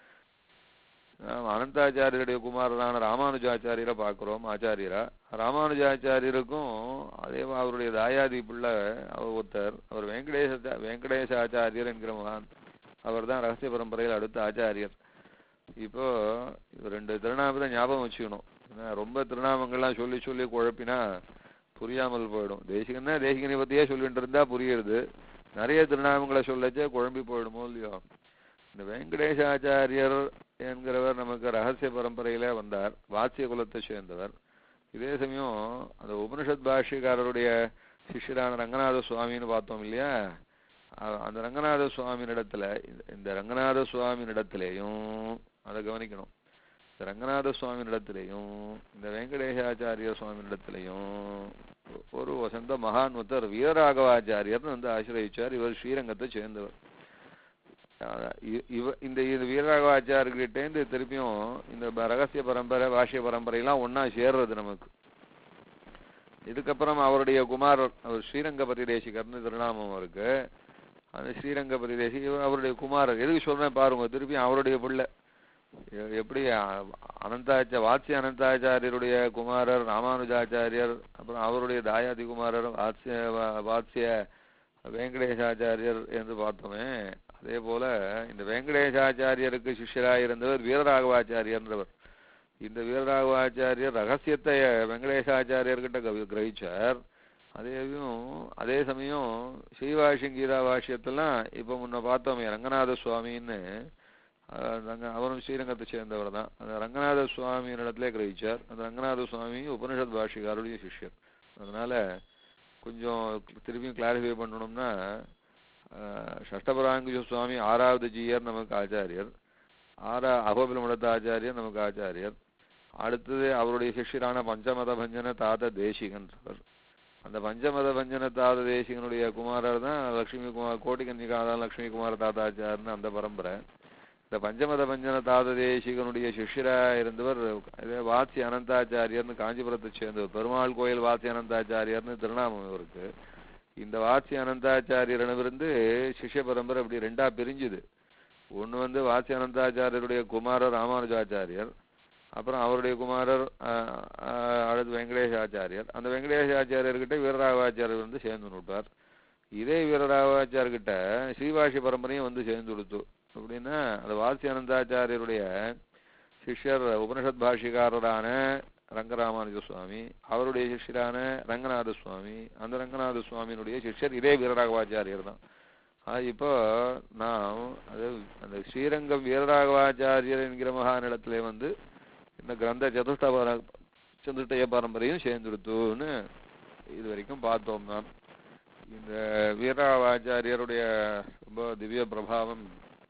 ஆம், அனந்தாச்சாரியருடைய குமாரரான ராமானுஜாச்சாரியரை பார்க்கிறோம் ஆச்சாரியரா ராமானுஜாச்சாரியருக்கும் அதே மா- அவருடைய தாயாதி பிள்ளை அவர் ஒருத்தர் அவர் வெங்கடேச வெங்கடேச ஆச்சாரியர் என்கிற மகான் அவர் தான் ரகசிய பரம்பரையில் அடுத்த ஆச்சாரியர் இப்போ இது ரெண்டு திருநாமத்தை ஞாபகம் வச்சுக்கணும் ஏன்னா ரொம்ப திருநாமங்கள்லாம் சொல்லி சொல்லி குழப்பினா புரியாமல் போயிடும் தேசிகன்னா தேசிகனை பத்தியே சொல்லிட்டு இருந்தா புரியுறது நிறைய திருநாமங்களை சொல்லச்சே குழம்பி போயிடுமோ இல்லையோ இந்த வெங்கடேசாச்சாரியர் என்கிறவர் நமக்கு ரகசிய பரம்பரையில வந்தார் வாத்திய குலத்தை சேர்ந்தவர் இதே சமயம் அந்த உபனிஷத் பாஷ்யக்காரருடைய சிஷ்யரான ரங்கநாத சுவாமின்னு பார்த்தோம் இல்லையா அ- அந்த ரங்கநாத சுவாமியினிடத்துல இந்த- இந்த ரங்கநாத சுவாமியினிடத்திலேயும் அதை கவனிக்கணும் இந்த ரங்கநாத சுவாமியினிடத்திலேயும் இந்த வெங்கடேசாச்சாரிய சுவாமியினிடத்திலேயும் ஒரு வசந்த மகான் ஒருத்தர் வீரராகவாச்சாரியர்னு வந்து ஆசிரயிச்சார் இவர் ஸ்ரீரங்கத்தை சேர்ந்தவர் அதான் இ- இவ இந்த இது வீரராகவாச்சார்கிட்டேருந்து திருப்பியும் இந்த ப- ரகசிய பரம்பரை பாஷ்ய பரம்பரையெல்லாம் ஒண்ணா சேர்றது நமக்கு இதுக்கப்புறம் அவருடைய குமாரர் அவர் ஸ்ரீரங்கபதி தேசிகர்னு திருநாமம் இருக்கு அந்த ஸ்ரீரங்கபதி தேசி இவர் அவருடைய குமாரர் எதுக்கு சொல்றேன் பாருங்க திருப்பி அவருடைய பிள்ளை எ- எப்படி அ- அனந்தாச்ச வாத்ஸ்ய அனந்தாச்சாரியருடைய குமாரர் ராமானுஜாச்சாரியர் அப்புறம் அவருடைய தாயாதி குமாரர் வாத்ஸ்ய வா- வாத்ஸ்ய வெங்கடேசாச்சாரியர் என்று பார்த்தோமே அதே போல இந்த வெங்கடேசாச்சாரியருக்கு சிஷ்யராக இருந்தவர் வீரராகவாச்சாரியர்ன்றவர் இந்த வீரராகவாச்சாரியர் ரகசியத்தை வெங்கடேசாச்சாரியர்கிட்ட கவி- கிரகிச்சார் அதேயும் அதே சமயம் ஸ்ரீவாஷி கீதா வாஷ்யத்தெல்லாம் இப்போ முன்ன பார்த்தோமே ரங்கநாத சுவாமின்னு அஹ், ரங்க- அவரும் ஸ்ரீரங்கத்தை சேர்ந்தவர் தான் அந்த ரங்கநாத சுவாமியினிடத்திலே கிரகிச்சார் அந்த ரங்கநாத சுவாமி உபனிஷத் பாஷிகாருடைய சிஷ்யர் அதனால கொஞ்சம் திருப்பியும் கிளாரிஃபை பண்ணணும்னா அஹ், ஷஷ்டபராங்குஜ சுவாமி ஆறாவது ஜீயர் நமக்கு ஆச்சாரியர் ஆறா அகோபில மடத்த ஆச்சாரியர் நமக்கு ஆச்சாரியர் அடுத்தது அவருடைய சிஷ்யரான பஞ்சமத பஞ்சன தாத தேசிகன்றவர் அந்த பஞ்சமத பஞ்சன தாத தேசிகனுடைய குமாரர் தான் லக்ஷ்மி குமார் கோட்டி கன்னிகாதான் லக்ஷ்மி குமார தாத்தாச்சார்னு அந்த பரம்பரை இந்த பஞ்சமத பஞ்சன தாத தேசிகனுடைய சிஷ்யரா இருந்தவர் இதே வாத்சி அனந்தாச்சாரியர்னு காஞ்சிபுரத்தை சேர்ந்தவர் பெருமாள் கோயில் வாத்சி அனந்தாச்சாரியர்னு திருநாமம் இவருக்கு இந்த வாத்சி அனந்தாச்சாரியரிடமிருந்து சிஷ்ய பரம்பரை அப்படி ரெண்டா பிரிஞ்சுது ஒண்ணு வந்து வாத்சி அனந்தாச்சாரியருடைய குமாரர் ராமானுஜாச்சாரியர் அப்புறம் அவருடைய குமாரர் அஹ், அஹ், அடுத்து வெங்கடேஷாச்சாரியர் அந்த வெங்கடேஷாச்சாரியர்கிட்ட வீரராகவாச்சாரியர் வந்து சேர்ந்து விட்டார் இதே வீரராகவாச்சாரியர்கிட்ட ஸ்ரீவாஷி பரம்பரையும் வந்து சேர்ந்து கொடுத்து அப்படின்னா அந்த வாசி அனந்தாச்சாரியருடைய சிஷ்யர் உபனிஷத் பாஷிகாரரான ரங்கராமானுஜ சுவாமி அவருடைய சிஷ்யரான ரங்கநாத சுவாமி அந்த ரங்கநாத சுவாமியினுடைய சிஷ்யர் இதே வீரராகவாச்சாரியர் தான் ஆஹ் இப்போ நாம் அது அந்த ஸ்ரீரங்கம் வீரராகவாச்சாரியர் என்கிற மகானிடத்திலே வந்து இந்த கிரந்த சதுஷ்ட பர சதுஷ்டய பரம்பரையும் சேர்ந்துடுத்துன்னு இது வரைக்கும் பார்த்தோம் நாம் இந்த வீரராகவாச்சாரியருடைய ரொம்ப திவ்ய பிரபாவம்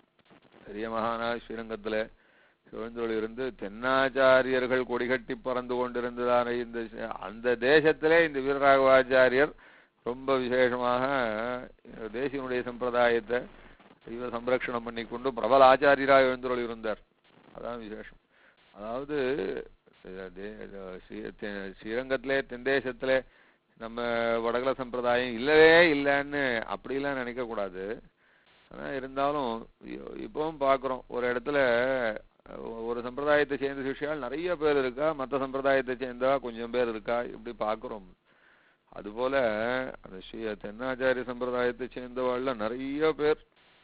பெரிய மகானா ஸ்ரீரங்கத்துல சுதந்திரம் இருந்து தென்னாச்சாரியர்கள் கொடிகட்டி பறந்து கொண்டிருந்ததான இந்த ச- அந்த தேசத்திலே இந்த வீரராகவாச்சாரியர் ரொம்ப விசேஷமாக அஹ், தேசியனுடைய சம்பிரதாயத்தை தெய்வ சம்ரக்ஷணம் பண்ணி கொண்டு பிரபல ஆச்சாரியராக எழுந்தருள் இருந்தார் அதான் விசேஷம் அதாவது அஹ், தே- அஹ், ஸ்ரீ- தெ- ஸ்ரீரங்கத்திலே தென்தேசத்திலே நம்ம வடகல சம்பிரதாயம் இல்லவே இல்லைன்னு அப்படிலாம் நினைக்க கூடாது ஆனா இருந்தாலும் இ- இப்பவும் பார்க்குறோம் ஒரு இடத்துல அஹ், ஒரு சம்பிரதாயத்தை சேர்ந்த சிஷ்யால் நிறைய பேர் இருக்கா மற்ற சம்பிரதாயத்தை சேர்ந்தா கொஞ்சம் பேர் இருக்கா இப்படி பார்க்குறோம் அதுபோல அந்த ஸ்ரீ தென்னாச்சாரிய சம்பிரதாயத்தை சேர்ந்தவாள்ல நிறைய பேர்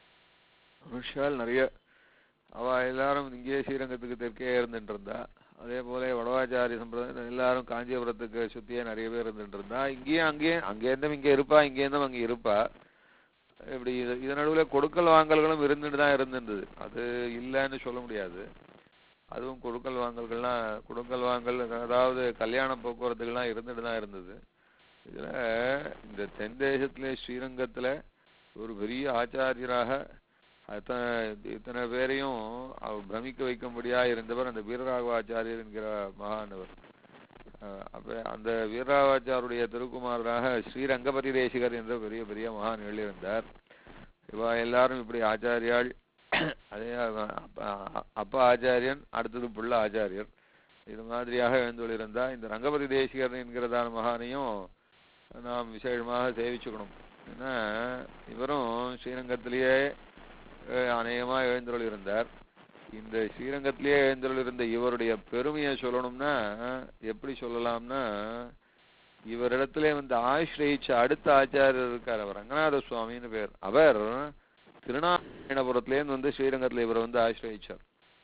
மனுஷால் நிறைய அவ எல்லாரும் இங்கேயே ஸ்ரீரங்கத்துக்கு தெற்கே இருந்துட்டு இருந்தா அதே போல வடவாச்சாரிய சம்பிரதாயம் எல்லாரும் காஞ்சிபுரத்துக்கு சுத்தியே நிறைய பேர் இருந்துட்டு இருந்தா இங்கேயும் அங்கேயும் அங்கேருந்தும் இங்க இருப்பா இங்கேருந்தும் அங்க இருப்பா இப்படி இது இது நடுவில் கொடுக்கல் வாங்கல்களும் இருந்துட்டு தான் இருந்திருந்தது அது இல்லைன்னு சொல்ல முடியாது அதுவும் கொடுக்கல் வாங்கல்கள்லாம் கொடுக்கல் வாங்கல் அதாவது கல்யாண போக்குவரத்துகள்லாம் இருந்துட்டு தான் இருந்தது இதுல இந்த தென் தேசத்திலே ஸ்ரீரங்கத்துல ஒரு பெரிய ஆச்சாரியராக அத்தனை இத்தனை பேரையும் அவர் பிரமிக்க வைக்கும்படியா இருந்தவர் அந்த வீரராகவாச்சாரியர் என்கிற மகானவர் அஹ் அப்ப அந்த வீரராகவாச்சாருடைய திருக்குமாரராக ஸ்ரீரங்கபதி தேசிகர் என்ற பெரிய பெரிய மகான் எழுதியிருந்தார் இவா எல்லாரும் இப்படி ஆச்சாரியாள் அதே அவ- அப்பா- அப்பா ஆச்சாரியன் அடுத்தது புள்ள ஆச்சாரியர் இது மாதிரியாக எழுந்துள்ளிருந்தா இந்த ரங்கபதி தேசிகர் என்கிறதான மகானையும் நாம் விசேஷமாக சேவிச்சுக்கணும் ஏன்னா இவரும் ஸ்ரீரங்கத்திலேயே அஹ், அநேகமா எழுந்தருள் இருந்தார் இந்த ஸ்ரீரங்கத்திலேயே எழுந்தருள் இருந்த இவருடைய பெருமையை சொல்லணும்னா எப்படி சொல்லலாம்னா இவரிடத்திலே வந்து ஆசிரயிச்ச அடுத்த ஆச்சாரியர் இருக்கார் அவர் ரங்கநாத சுவாமின்னு பேர் அவர் திருநாராயணபுரத்திலேருந்து வந்து ஸ்ரீரங்கத்துல இவர் வந்து ஆசிரயிச்சார்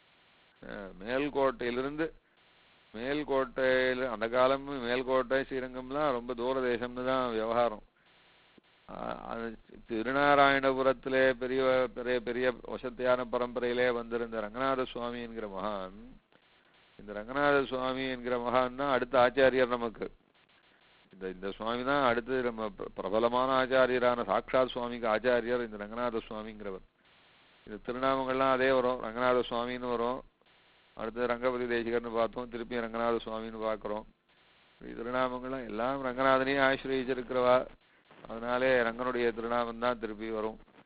அஹ், மேல்கோட்டையிலிருந்து மேல்கோட்டையில அந்த காலமும் மேல்கோட்டை ஸ்ரீரங்கம்லாம் ரொம்ப தூர தேசம்னு தான் விவகாரம் ஆஹ் அது திருநாராயணபுரத்திலே பெரிய பெரிய பெரிய வசத்தியான பரம்பரையிலே வந்திருந்த ரங்கநாத சுவாமி என்கிற மகான் இந்த ரங்கநாத சுவாமி என்கிற மகான் தான் அடுத்த ஆச்சாரியர் நமக்கு இந்த இந்த சுவாமி தான் அடுத்து நம்ம பிர- பிரபலமான ஆச்சாரியரான சாக்ஷாத் சுவாமிக்கு ஆச்சாரியர் இந்த ரங்கநாத சுவாமிங்கிறவர் இந்த திருநாமங்கள்லாம் அதே வரும் ரங்கநாத சுவாமின்னு வரும் அடுத்து ரங்கபதி தேசிகர்னு பார்த்தோம் திருப்பி ரங்கநாத சுவாமின்னு பார்க்குறோம் இப்படி திருநாமங்கள்லாம் எல்லாம் ரங்கநாதனையும் ஆசிரியச்சிருக்கிறவா அதனாலே ரங்கனுடைய திருநாமம் தான் திருப்பி வரும்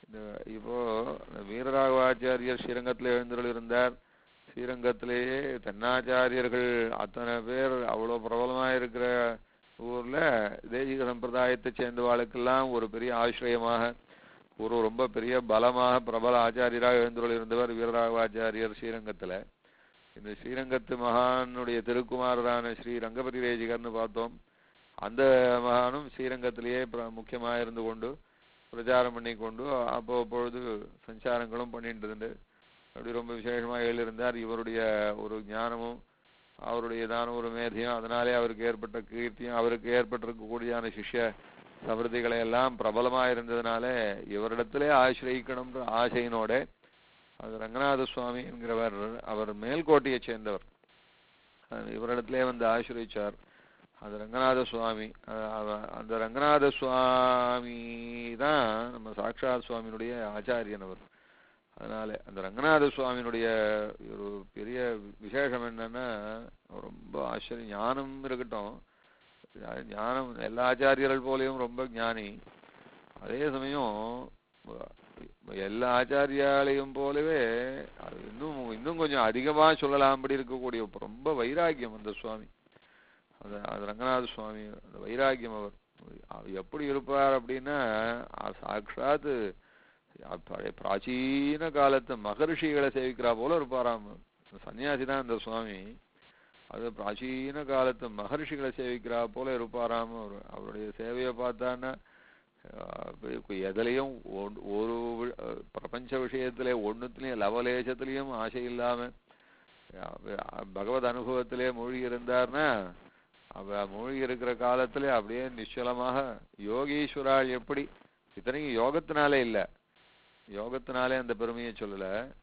இந்த இப்போ இந்த வீரராகவாச்சாரியர் ஸ்ரீரங்கத்தில் எழுந்தருள் இருந்தார் ஸ்ரீரங்கத்திலேயே தென்னாச்சாரியர்கள் அத்தனை பேர் அவ்வளோ பிரபலமா இருக்கிற ஊர்ல தேசிக சம்பிரதாயத்தை சேர்ந்தவாளுக்கெல்லாம் ஒரு பெரிய ஆசிரியமாக ஒரு ரொம்ப பெரிய பலமாக பிரபல ஆச்சாரியராக எழுந்தருள் இருந்தவர் வீரராகவாச்சாரியர் ஸ்ரீரங்கத்துல இந்த ஸ்ரீரங்கத்து மகானுடைய திருக்குமாரரான ஸ்ரீ ரங்கபதி தேசிகர்னு பார்த்தோம் அந்த மகானும் ஸ்ரீரங்கத்திலேயே பிர- முக்கியமா இருந்து கொண்டு பிரச்சாரம் பண்ணி கொண்டு அப்போ பொழுது சஞ்சாரங்களும் பண்ணிட்டு இருந்து அப்படி ரொம்ப விசேஷமா எழுதியிருந்தார் இவருடைய ஒரு ஞானமும் அவருடையதான ஒரு மேதையும் அதனாலே அவருக்கு ஏற்பட்ட கீர்த்தியும் அவருக்கு ஏற்பட்டிருக்கக்கூடியதான சிஷ்ய சமிருதிகளை எல்லாம் பிரபலமா இருந்ததுனால இவரிடத்திலே ஆசிரியக்கணும்ன்ற ஆசையினோட அது ரங்கநாத சுவாமி என்கிறவர் அவர் மேல்கோட்டையைச் சேர்ந்தவர் அது இவரிடத்திலே வந்து ஆசிரியிச்சார் அது ரங்கநாத சுவாமி அஹ் அவ- அந்த ரங்கநாத சுவாமி தான் நம்ம சாட்சாத் சுவாமியினுடைய ஆச்சாரியன் அவர் அதனால அந்த ரங்கநாத சுவாமியினுடைய ஒரு பெரிய விசேஷம் என்னன்னா ரொம்ப ஆச்சரியம் ஞானம் இருக்கட்டும் ஞா- ஞானம் எல்லா ஆச்சாரியர்கள் போலயும் ரொம்ப ஞானி அதே சமயம் அஹ் எல்லா ஆச்சாரியாலையும் போலவே அது இன்னும் இன்னும் கொஞ்சம் அதிகமா சொல்லலாம்படி இருக்கக்கூடிய ரொம்ப வைராக்கியம் அந்த சுவாமி அது அது ரங்கநாத சுவாமி அந்த வைராக்கியம் அவர் அவர் எப்படி இருப்பார் அப்படின்னா அஹ் சாக்ஷாத்து அஹ் பழைய பிராச்சீன காலத்து மகரிஷிகளை சேவிக்கிறா போல இருப்பாராம் சன்னியாசி தான் இந்த சுவாமி அது பிராச்சீன காலத்து மகரிஷிகளை சேவிக்கிறா போல இருப்பாராம் அவர் அவருடைய சேவையை பார்த்தான்னா அஹ் இப்ப எதுலயும் ஒன்- ஒரு வி- அஹ் பிரபஞ்ச விஷயத்திலே ஒண்ணுத்திலையும் லவலேசத்திலையும் ஆசை இல்லாம அஹ் பகவத் அனுபவத்திலே மூழ்கி இருந்தார்னா அவ மூழ்கி இருக்கிற காலத்திலே அப்படியே நிச்சலமாக யோகீஸ்வரால் எப்படி இத்தனைக்கும் யோகத்தினாலே இல்ல யோகத்தினாலே அந்த பெருமையை சொல்லல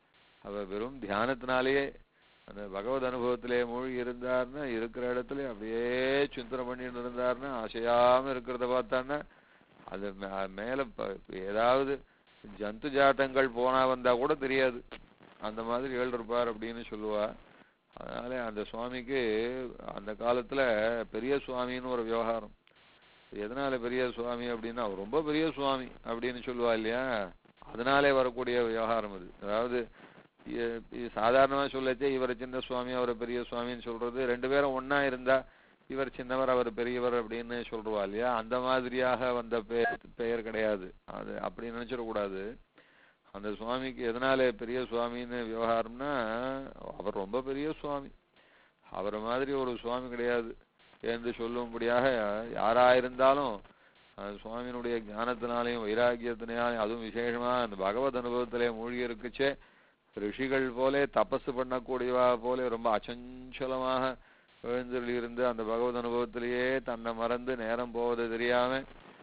அவ வெறும் தியானத்தினாலேயே அந்த பகவத் அனுபவத்திலே மூழ்கி இருந்தார்னா இருக்கிற இடத்துல அப்படியே சிந்தனை பண்ணிட்டு இருந்தார்னா அசையாம இருக்கிறத பார்த்தான்னா அது மே- மேல ப- ஏதாவது ஜந்து ஜாட்டங்கள் போனா வந்தா கூட தெரியாது அந்த மாதிரி இருப்பார் அப்படின்னு சொல்லுவா அதனால அந்த சுவாமிக்கு அந்த காலத்துல பெரிய சுவாமின்னு ஒரு விவகாரம் எதனால பெரிய சுவாமி அப்படின்னா அவர் ரொம்ப பெரிய சுவாமி அப்படின்னு சொல்லுவா இல்லையா அதனாலே வரக்கூடிய விவகாரம் அது அதாவது இ- இது சாதாரணமா சொல்லச்சே இவர் சின்ன சுவாமி அவர் பெரிய சுவாமின்னு சொல்றது ரெண்டு பேரும் ஒண்ணா இருந்தா இவர் சின்னவர் அவர் பெரியவர் அப்படின்னு சொல்றவா இல்லையா அந்த மாதிரியாக வந்த பெயர் பெயர் கிடையாது அது அப்படி நினைச்சிடக்கூடாது அந்த சுவாமிக்கு எதனால பெரிய சுவாமின்னு விவகாரம்னா அவர் ரொம்ப பெரிய சுவாமி அவரை மாதிரி ஒரு சுவாமி கிடையாது என்று சொல்லும்படியாக யாரா இருந்தாலும் அந்த சுவாமியினுடைய ஞானத்தினாலையும் வைராக்கியத்தினாலையும் அதுவும் விசேஷமா அந்த பகவத் அனுபவத்திலே மூழ்கி இருக்குச்சே ரிஷிகள் போலே தபசு பண்ணக்கூடியவா போலே ரொம்ப அச்சஞ்சலமாக எழுந்தருளி இருந்து அந்த பகவத் அனுபவத்திலேயே தன்னை மறந்து நேரம் போவது தெரியாம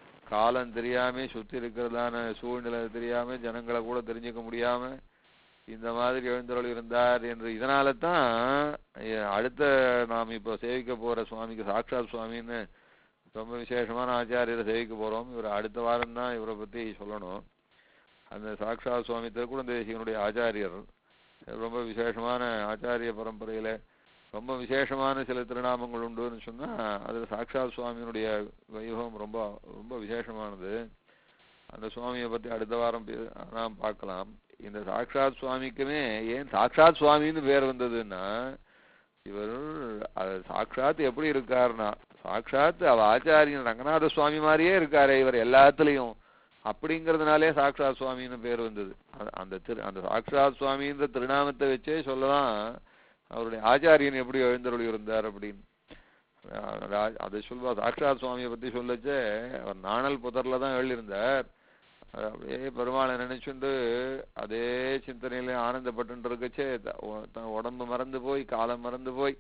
காலம் தெரியாம சுத்தி இருக்கிறதான சூழ்நிலை தெரியாம ஜனங்களை கூட தெரிஞ்சுக்க முடியாம இந்த மாதிரி எழுந்தருள் இருந்தார் என்று இதனால தான் அஹ், அடுத்த நாம் இப்போ சேவிக்க போற சுவாமிக்கு சாட்சாத் சுவாமின்னு ரொம்ப விசேஷமான ஆச்சாரியரை சேவிக்க போறோம் இவர் அடுத்த வாரம் தான் இவரை பத்தி சொல்லணும் அந்த சாக்ஷாத் சுவாமி திருக்குடந்தேசிகனுடைய ஆச்சாரியர் ரொம்ப விசேஷமான ஆச்சாரிய பரம்பரையில ரொம்ப விசேஷமான சில திருநாமங்கள் உண்டுன்னு சொன்னா அதுல சாக்ஷாத் சுவாமியினுடைய வைபவம் ரொம்ப ரொம்ப விசேஷமானது அந்த சுவாமியை பத்தி அடுத்த வாரம் பே- நாம் பார்க்கலாம் இந்த சாக்ஷாத் சுவாமிக்குமே ஏன் சாக்ஷாத் சுவாமின்னு பேர் வந்ததுன்னா இவர் அது சாக்ஷாத் எப்படி இருக்காருன்னா சாக்ஷாத் அவ ஆச்சாரியன் ரங்கநாத சுவாமி மாதிரியே இருக்காரே இவர் எல்லாத்துலயும் அப்படிங்கறதுனாலே சாக்ஷாத் சுவாமின்னு பேர் வந்தது அந்த- அந்த திரு அந்த சாக்ஷாத் சுவாமின்ற திருநாமத்தை வச்சே சொல்லலாம் அவருடைய ஆச்சாரியன் எப்படி எழுந்தருளி இருந்தார் அப்படின்னு அஹ் ரா- அதை சொல்வா சாக்ஷாத் சுவாமியை பத்தி சொல்லச்சே அவர் நாணல் புதர்ல தான் எழுதியிருந்தார் அது அப்படியே பெருமாளை நினைச்சுண்டு அதே சிந்தனையில ஆனந்தப்பட்டு இருக்கச்சே த- உ- தன் உடம்பு மறந்து போய் காலம் மறந்து போய்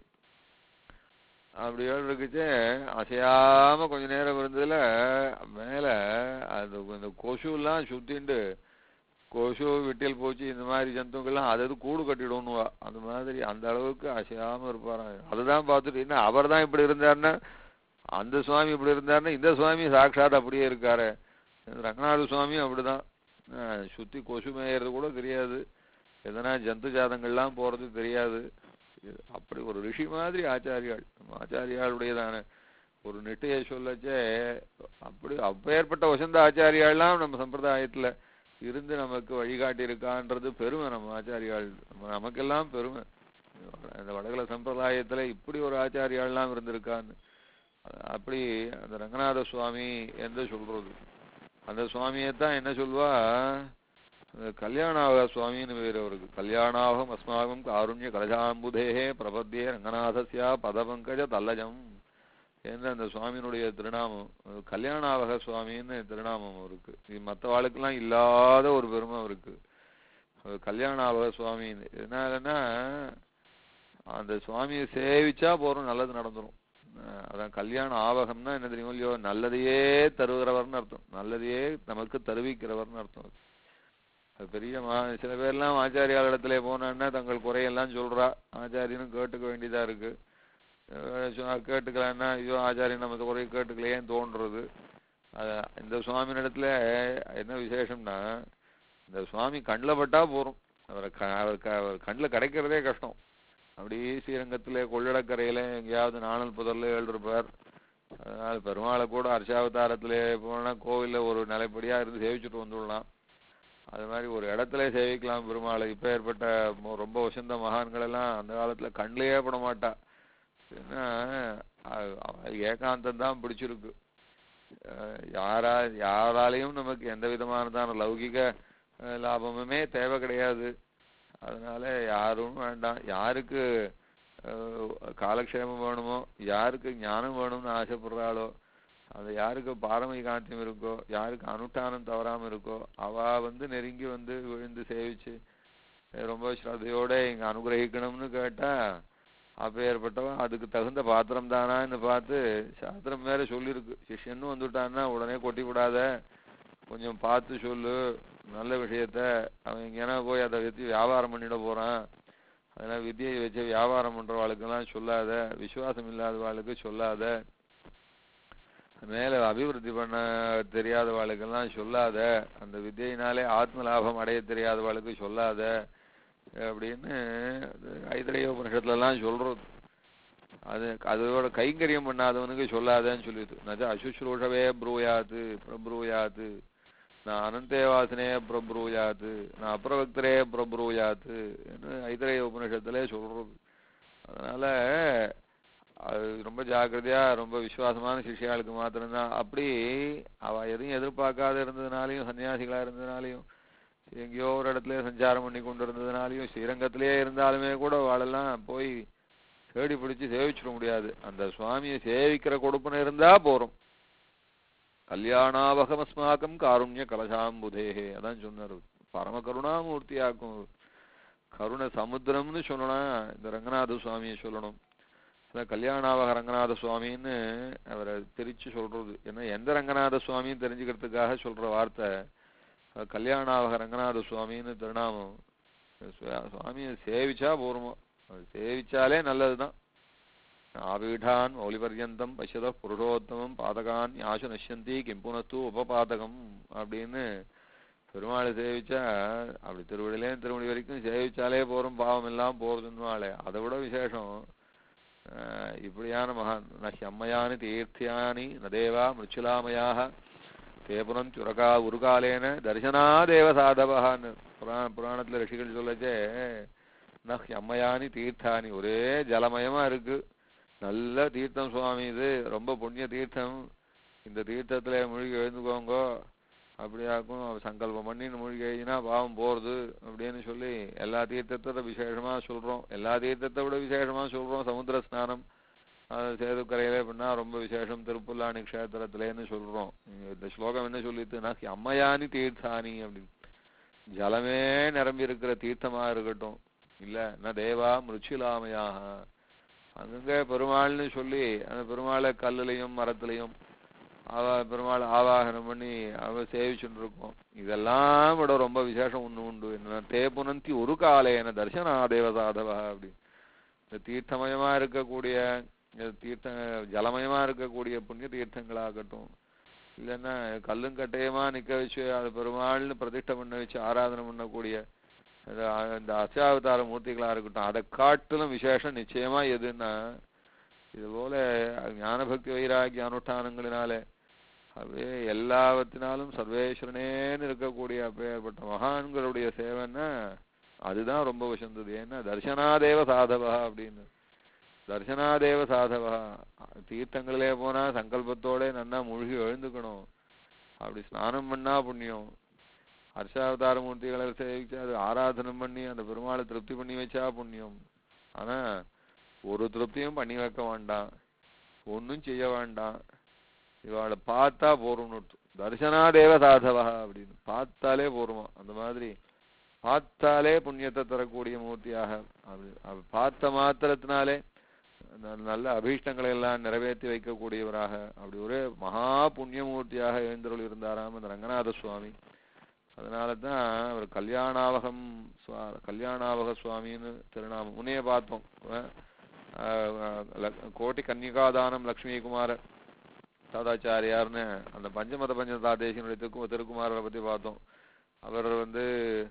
அப்படி இருக்குச்சே அசையாம கொஞ்ச நேரம் இருந்ததுல மேல அது இந்த கொசுலாம் சுத்திண்டு கொசு விட்டில் பூச்சி இந்த மாதிரி ஜந்துக்கள்லாம் அது அது கூடு கட்டிடும்னுவா அந்த மாதிரி அந்த அளவுக்கு அசையாம இருப்பாராம் அதுதான் பார்த்துட்டு என்ன அவர் தான் இப்படி இருந்தாருன்னா அந்த சுவாமி இப்படி இருந்தாருன்னா இந்த சுவாமி சாட்சாத் அப்படியே இருக்காரு ரங்கநாத சுவாமியும் அப்படிதான் அஹ் சுத்தி கொசு மேயறது கூட தெரியாது எதனா ஜந்து ஜாதங்கள்லாம் போறது தெரியாது இது அப்படி ஒரு ரிஷி மாதிரி ஆச்சாரியாள் நம்ம ஆச்சாரியாளுடையதான ஒரு நெட்டையை சொல்லச்சே அப்படி அப்பேற்பட்ட வசந்த ஆச்சாரியாள்லாம் நம்ம சம்பிரதாயத்துல இருந்து நமக்கு வழிகாட்டி இருக்கான்றது பெருமை நம்ம ஆச்சாரியாள் நம்ம நமக்கெல்லாம் பெருமை இந்த வடகல சம்பிரதாயத்துல இப்படி ஒரு ஆச்சாரியாள்லாம் இருந்திருக்கான்னு அ- அப்படி அந்த ரங்கநாத சுவாமி என்று சொல்றது அந்த சுவாமியைத்தான் என்ன சொல்வா அந்த கல்யாணாவக சுவாமின்னு பேர் அவருக்கு கல்யாணாவகம் அஸ்மாகம் காருண்ய கலஜாம்புதேகே பிரபத்தியே ரங்கநாதஸ்யா பதபங்கஜ தல்லஜம் என்று அந்த சுவாமியினுடைய திருநாமம் அது கல்யாணாவக சுவாமின்னு திருநாமம் அவருக்கு இது மற்றவாளுக்கெல்லாம் இல்லாத ஒரு பெருமை அவருக்கு அது கல்யாணாவக சுவாமின்னு என்னன்னா அந்த சுவாமியை சேவிச்சா போறோம் நல்லது நடந்துரும் அஹ் அதான் கல்யாண ஆவகம்னா என்ன தெரியுமோ இல்லையோ நல்லதையே தருகிறவர்னு அர்த்தம் நல்லதையே நமக்கு தருவிக்கிறவர்னு அர்த்தம் அது. அது பெரிய மா சில பேர்லாம் ஆச்சாரியார் இடத்துல போனான்னா தங்கள் குறையெல்லாம் சொல்றா ஆச்சாரியனும் கேட்டுக்க வேண்டியதா இருக்கு அஹ் சொன்னா கேட்டுக்கலான்னா ஐயோ ஆச்சாரியன் நம்ம குறைய கேட்டுக்கலையேன்னு தோன்றது அது இந்த சுவாமி இடத்துல என்ன விசேஷம்னா இந்த சுவாமி கண்ணில் பட்டா போறோம் அவரை க- அவர் க- அவர் கண்ணில் கிடைக்கிறதே கஷ்டம் அப்படியே ஸ்ரீரங்கத்துல கொள்ளிடக்கரையில எங்கேயாவது நாணல் புதர்ல எழுதிருப்பார் அதனால பெருமாளை கூட அர்ச்சாவதாரத்துல போனா கோவில்ல ஒரு நிலைப்படியா இருந்து சேவிச்சுட்டு வந்துடலாம் அது மாதிரி ஒரு இடத்துல சேவிக்கலாம் பெருமாளை இப்ப ஏற்பட்ட மொ- ரொம்ப உசந்த மகான்கள் எல்லாம் அந்த காலத்துல கண்ணிலேயே பட மாட்டா ஏன்னா அ- அவ ஏகாந்தம் தான் பிடிச்சிருக்கு அஹ் யாரா யாராலையும் நமக்கு எந்த விதமானதான லௌகிக அஹ், லாபமுமே தேவை கிடையாது அதனால யாரும் வேண்டாம் யாருக்கு அஹ், காலக்ஷேமம் வேணுமோ யாருக்கு ஞானம் வேணும்னு ஆசைப்படுறாளோ அது யாருக்கு பாரமை காந்தியம் இருக்கோ யாருக்கு அனுஷ்டானம் தவறாம இருக்கோ அவ வந்து நெருங்கி வந்து விழுந்து சேவிச்சு அஹ் ரொம்ப ஸ்ரத்தையோட இங்க அனுகிரகிக்கணும்னு கேட்டா அப்பேற்பட்டவன் அதுக்கு தகுந்த பாத்திரம் தானான்னு பார்த்து சாஸ்திரம் வேற சொல்லியிருக்கு சிஷ்யன்னு வந்துட்டான்னா உடனே கொட்டி விடாத கொஞ்சம் பார்த்து சொல்லு நல்ல விஷயத்த அவன் எங்கேனா போய் அதை வச்சு வியாபாரம் பண்ணிட போறான் அதனால வித்தியை வச்சு வியாபாரம் பண்றவாளுக்கெல்லாம் சொல்லாத விசுவாசம் இல்லாதவாளுக்கு சொல்லாத மேல அபிவிருத்தி பண்ண தெரியாதவாளுக்கெல்லாம் சொல்லாத அந்த வித்தியினாலே ஆத்ம லாபம் அடைய தெரியாதவாளுக்கு சொல்லாத அப்படின்னு ஐதரைய உபனிஷத்துல எல்லாம் சொல்றது அது அதோட கைங்கரியம் பண்ணாதவனுக்கு சொல்லாதேன்னு சொல்லிட்டு நஜ அசுஷ்ரூஷவே ப்ரூயாத்து பிரப்ரூயாத்து நான் அனந்தேவாசனே பிரப்ரூயாத்து நான் அப்ரவக்தரே பிரப்ரூயாத்து என்று ஐதரைய உபனிஷத்திலே சொல்றது அதனால அது ரொம்ப ஜாக்கிரதையா ரொம்ப விசுவாசமான சிஷ்யாளுக்கு மாத்திரம்தான் அப்படி அவ எதையும் எதிர்பார்க்காத இருந்ததுனாலையும் சன்னியாசிகளா இருந்ததுனாலையும் எங்கேயோ ஒரு இடத்துல சஞ்சாரம் பண்ணி கொண்டு இருந்ததுனாலையும் ஸ்ரீரங்கத்திலேயே இருந்தாலுமே கூட வாழெல்லாம் போய் தேடி பிடிச்சு சேவிச்சிட முடியாது அந்த சுவாமியை சேவிக்கிற கொடுப்பனை இருந்தா போறோம் கல்யாணாவகமஸ்மாக்கம் காருண்ய கலசாம்புதேகே அதான் சொன்னார் பரம கருணாமூர்த்தியாக்கும் கருண சமுத்திரம்னு சொல்லணும் இந்த ரங்கநாத சுவாமியை சொல்லணும் அதான் கல்யாணாவக ரங்கநாத சுவாமின்னு அவரை பிரிச்சு சொல்றது ஏன்னா எந்த ரங்கநாத சுவாமின்னு தெரிஞ்சுக்கிறதுக்காக சொல்ற வார்த்தை அஹ் கல்யாணாவக ரங்கநாத சுவாமின்னு திருநாமம் சுவா- சுவாமியை சேவிச்சா போருமோ அது சேவிச்சாலே நல்லதுதான் ஆபீடான் மௌலிபர்யந்தம் பசியத புருஷோத்தமம் பாதகான் யாசு நஷ்யந்தி கிம்புனத்து உபபாதகம் அப்படின்னு பெருமாளை சேவிச்சா அப்படி திருவடியிலே திருமணி வரைக்கும் சேவிச்சாலே போறோம் பாவம் எல்லாம் போறதுன்னு அதை விட விசேஷம் ஆஹ் இப்படியான மகான் நஹி அம்மையானி தீர்த்தியானி நதேவா மிருச்சுலாமயாக தேபுரம் சுரகா உருகாலேன தரிசனாதேவ சாதவான்னு புராண புராணத்துல ரிஷிகள் சொல்லச்சே நஹி அம்மையானி தீர்த்தானி ஒரே ஜலமயமா இருக்கு நல்ல தீர்த்தம் சுவாமி இது ரொம்ப புண்ணிய தீர்த்தம் இந்த தீர்த்தத்துல மூழ்கி எழுந்துக்கோங்க அப்படியாக்கும் சங்கல்பம் பண்ணி மூழ்கி எழுதினா பாவம் போறது அப்படின்னு சொல்லி எல்லா தீர்த்தத்தை விசேஷமா சொல்றோம் எல்லா தீர்த்தத்தை விட விசேஷமா சொல்றோம் சமுத்திர ஸ்நானம் அது சேதுக்கரையிலே பண்ணா ரொம்ப விசேஷம் திருப்புல்லாணி க்ஷேத்திரத்திலேன்னு சொல்றோம் இங்க இந்த ஸ்லோகம் என்ன சொல்லிட்டுனா அம்மையானி தீர்த்தானி அப்படின்னு ஜலமே நிரம்பி இருக்கிற தீர்த்தமா இருக்கட்டும் இல்ல ந தேவா மிருச்சிலாமையாக அங்கங்க பெருமாள்னு சொல்லி அந்த பெருமாளை கல்லுலையும் மரத்துலையும் அவ பெருமாள் ஆவாகனம் பண்ணி அவ சேவிச்சுட்டு இருக்கோம் இதெல்லாம் விட ரொம்ப விசேஷம் ஒண்ணு உண்டு என்ன தே புனந்தி ஒரு காலேன தர்சனா தேவசாதவா அப்படி இந்த தீர்த்தமயமா இருக்கக்கூடிய இந்த தீர்த்த ஜலமயமா இருக்கக்கூடிய புண்ணிய தீர்த்தங்களாகட்டும் இல்லைன்னா கல்லும் கட்டையமா நிக்க வச்சு அது பெருமாள்னு பிரதிஷ்டை பண்ண வச்சு ஆராதனை பண்ணக்கூடிய இந்த அ- இந்த அத்தியாவதார மூர்த்திகளா இருக்கட்டும் அதை காட்டிலும் விசேஷம் நிச்சயமா எதுன்னா இது போல ஞானபக்தி வைராகிய அனுஷ்டானங்களினாலே சர்வே எல்லாவற்றினாலும் சர்வேஸ்வரனேன்னு இருக்கக்கூடிய அப்பேற்பட்ட மகான்களுடைய சேவைன்னா அதுதான் ரொம்ப உசந்தது ஏன்னா தர்சனாதேவ சாதவா அப்படின்னு தர்சனாதேவ சாதவா தீர்த்தங்களிலே போனா சங்கல்பத்தோட நன்னா மூழ்கி எழுந்துக்கணும் அப்படி ஸ்நானம் பண்ணா புண்ணியம் ஹர்ஷாவதார மூர்த்திகளை சேவிச்சு அது ஆராதனம் பண்ணி அந்த பெருமாளை திருப்தி பண்ணி வச்சா புண்ணியம் ஆனா ஒரு திருப்தியும் பண்ணி வைக்க வேண்டாம் ஒண்ணும் செய்ய வேண்டாம் இவாளை பார்த்தா போறோம்னு தர்சனாதேவ சாதவா அப்படின்னு பார்த்தாலே போருமா அந்த மாதிரி பார்த்தாலே புண்ணியத்தை தரக்கூடிய மூர்த்தியாக அப்படி அப்ப பார்த்த மாத்திரத்தினாலே ந- நல்ல அபீஷ்டங்களை எல்லாம் நிறைவேற்றி வைக்கக்கூடியவராக அப்படி ஒரே மகா புண்ணியமூர்த்தியாக எழுந்தருள் இருந்தாராம் இந்த ரங்கநாத சுவாமி அதனால தான் அவர் கல்யாணாவகம் சுவா- கல்யாணாவக சுவாமின்னு திருநாமம் முன்னைய பார்த்தோம் அஹ் அஹ் லக்- கோட்டி கன்னிகாதானம் லக்ஷ்மிகுமார தாதாச்சாரியார்னு அந்த பஞ்சமத பஞ்சதாதேசியனுடைய திருக்கு திருக்குமாரரை பத்தி பார்த்தோம் அவர் வந்து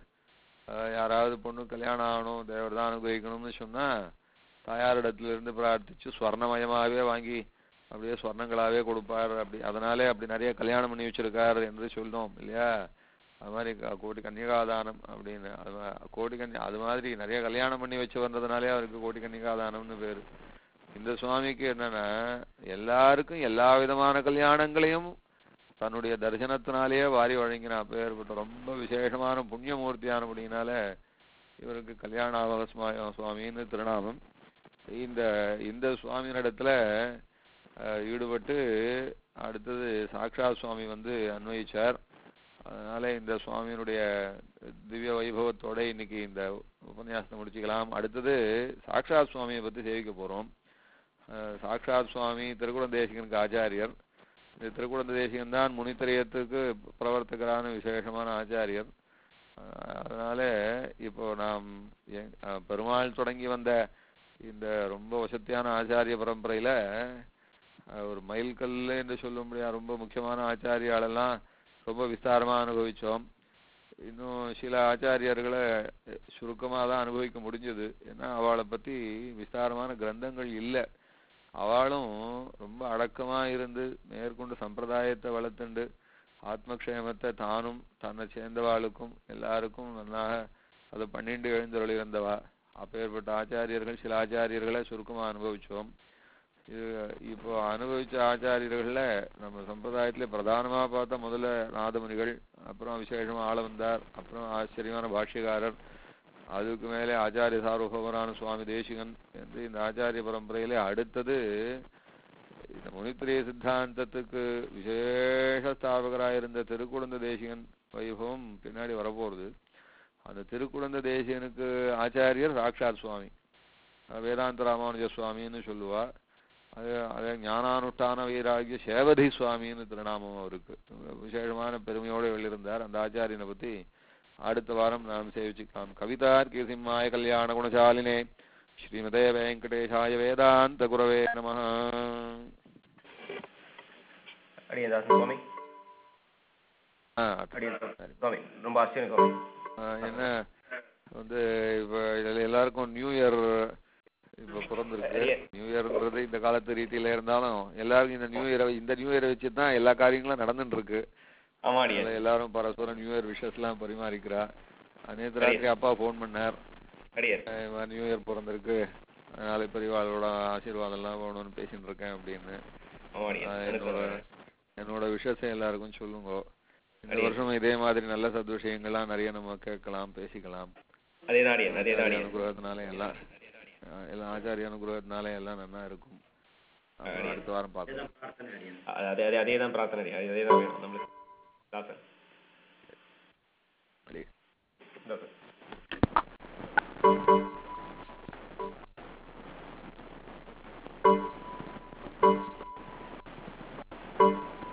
அஹ், யாராவது பொண்ணு கல்யாணம் ஆகணும் தேவர் தான் அனுகிரகிக்கணும்னு சொன்னா தாயாரிடத்துல இருந்து பிரார்த்திச்சு ஸ்வர்ணமயமாவே வாங்கி அப்படியே ஸ்வர்ணங்களாவே கொடுப்பார் அப்படி அதனாலே அப்படி நிறைய கல்யாணம் பண்ணி வச்சிருக்கார் என்று சொன்னோம் இல்லையா அது மாதிரி க- கோடி கன்னிகாதானம் அப்படின்னு அது மா- கோடி கன்னி அது மாதிரி நிறைய கல்யாணம் பண்ணி வச்சு வந்ததுனாலே அவருக்கு கோடி கன்னிகாதானம்னு பேரு இந்த சுவாமிக்கு என்னன்னா எல்லாருக்கும் எல்லா விதமான கல்யாணங்களையும் தன்னுடைய தரிசனத்தினாலேயே வாரி வழங்கின அப்பேற்பட்ட ரொம்ப விசேஷமான புண்ணியமூர்த்தியானபடினால இவருக்கு கல்யாணாவக சுவா- சுவாமின்னு திருநாமம் இந்த இந்த சுவாமியினிடத்துல அஹ், ஈடுபட்டு அடுத்தது சாக்ஷாத் சுவாமி வந்து அன்வயிச்சார் அதனால இந்த சுவாமியினுடைய திவ்ய வைபவத்தோட இன்னைக்கு இந்த உபன்யாசத்தை முடிச்சுக்கலாம் அடுத்தது சாக்ஷாத் சுவாமியை பத்தி சேவிக்க போறோம் அஹ், சாக்ஷாத் சுவாமி திருக்குடம் தேசிகனுக்கு ஆச்சாரியர் இந்த திருக்குடந்த தேசிகன் தான் முனித்திரையத்துக்கு பிரவர்த்தகரான விசேஷமான ஆச்சாரியர் அஹ், அதனால இப்போ நாம் எ- அஹ், பெருமாள் தொடங்கி வந்த இந்த ரொம்ப வசத்தியான ஆச்சாரிய பரம்பரையில அஹ், ஒரு மைல்கல் என்று சொல்ல முடியாத ரொம்ப முக்கியமான ஆச்சாரியாலெல்லாம் ரொம்ப விஸ்தாரமா அனுபவிச்சோம் இன்னும் சில ஆச்சாரியர்களை சுருக்கமாக தான் அனுபவிக்க முடிஞ்சது ஏன்னா அவளை பத்தி விஸ்தாரமான கிரந்தங்கள் இல்லை அவளும் ரொம்ப அடக்கமா இருந்து மேற்கொண்டு சம்பிரதாயத்தை வளர்த்துண்டு ஆத்மக்ஷேமத்தை தானும் தன்னை சேர்ந்தவாளுக்கும் எல்லாருக்கும் நன்னாக அதை பண்ணிண்டு எழுந்தருளி இருந்தவா அப்பேற்பட்ட ஆச்சாரியர்கள் சில ஆச்சாரியர்களை சுருக்கமா அனுபவிச்சோம் இது இப்போ அனுபவிச்ச ஆச்சாரியர்கள்ல நம்ம சம்பிரதாயத்திலே பிரதானமா பார்த்தா முதல்ல நாதமுனிகள் அப்புறம் விசேஷமா ஆள வந்தார் அப்புறம் ஆச்சரியமான பாஷ்யக்காரர் அதுக்கு மேலே ஆச்சாரிய சார்வபவரான சுவாமி தேசிகன் என்று இந்த ஆச்சாரிய பரம்பரையிலே அடுத்தது இந்த முனித்திரிய சித்தாந்தத்துக்கு விசேஷ ஸ்தாபகராக இருந்த திருக்குழந்த தேசிகன் வைபவம் பின்னாடி வரப்போகுது அந்த திருக்குழந்த தேசிகனுக்கு ஆச்சாரியர் சாக்ஷாத் சுவாமி அஹ் வேதாந்த ராமானுஜ சுவாமின்னு சொல்லுவா அது அது ஞானானுஷ்டான வைராகிய சேவதி சுவாமின்னு திருநாமம் அவருக்கு விசேஷமான பெருமையோடு வெளியிருந்தார் அந்த ஆச்சாரியனை பத்தி அடுத்த வாரம் நாம் சேவிச்சுக்கலாம் கவிதார் கீர்த்திமாய கல்யாண குணசாலினே ஸ்ரீமதே வெங்கடேஷாய வேதாந்த குரவே நம அடியதாசன் சுவாமி அடியதாசன் சுவாமி ரொம்ப ஆச்சரியம் சுவாமி என்ன வந்து இப்ப இதுல எல்லாருக்கும் நியூ இயர் இப்ப பிறந்திருக்கு நியூ இயர்ன்றது இந்த காலத்து ரீதியில இருந்தாலும் எல்லாருக்கும் இந்த நியூ இயரை இந்த நியூ இயரை வச்சு தான் எல்லா காரியங்களும் நடந்துட்டு இருக்கு ஆமா அடியே அதுல எல்லாரும் பரஸ்பரம் நியூ இயர் விஷஸ் எல்லாம் பரிமாறிக்கிறா நேற்று ராத்திரி அப்பா ஃபோன் பண்ணார் அடியே அஹ் இந்த மாதிரி நியூ இயர் பிறந்திருக்கு அதனால பெரியவாளோட ஆசீர்வாதம் எல்லாம் வேணும்னு பேசிட்டு இருக்கேன் அப்படின்னு ஆமா அடியே அஹ் எனக்கு என்னோட ஒரு- என்னோட விஷயத்தை எல்லாருக்கும் சொல்லுங்க இந்த அடியே. வருஷம் இதே மாதிரி நல்ல சத்விஷயங்கள்லாம் நிறைய நம்ம கேட்கலாம் பேசிக்கலாம் அதேதான் அடியே அதேதான் ஆச்சாரிய அடியே அனுகிரகத்தினால எல்லாம் அஹ் எல்லாம் ஆச்சாரிய அனுகிரகத்தினால எல்லாம் நல்லா இருக்கும் அப்புறம் அடியே. அடுத்த வாரம் பார்க்கலாம் அ- அதே அதே அதே தான் பிரார்த்தனை அடியே. அதே தான் வேணும் நம்மளுக்கு தாசன் அடியே. தாசன்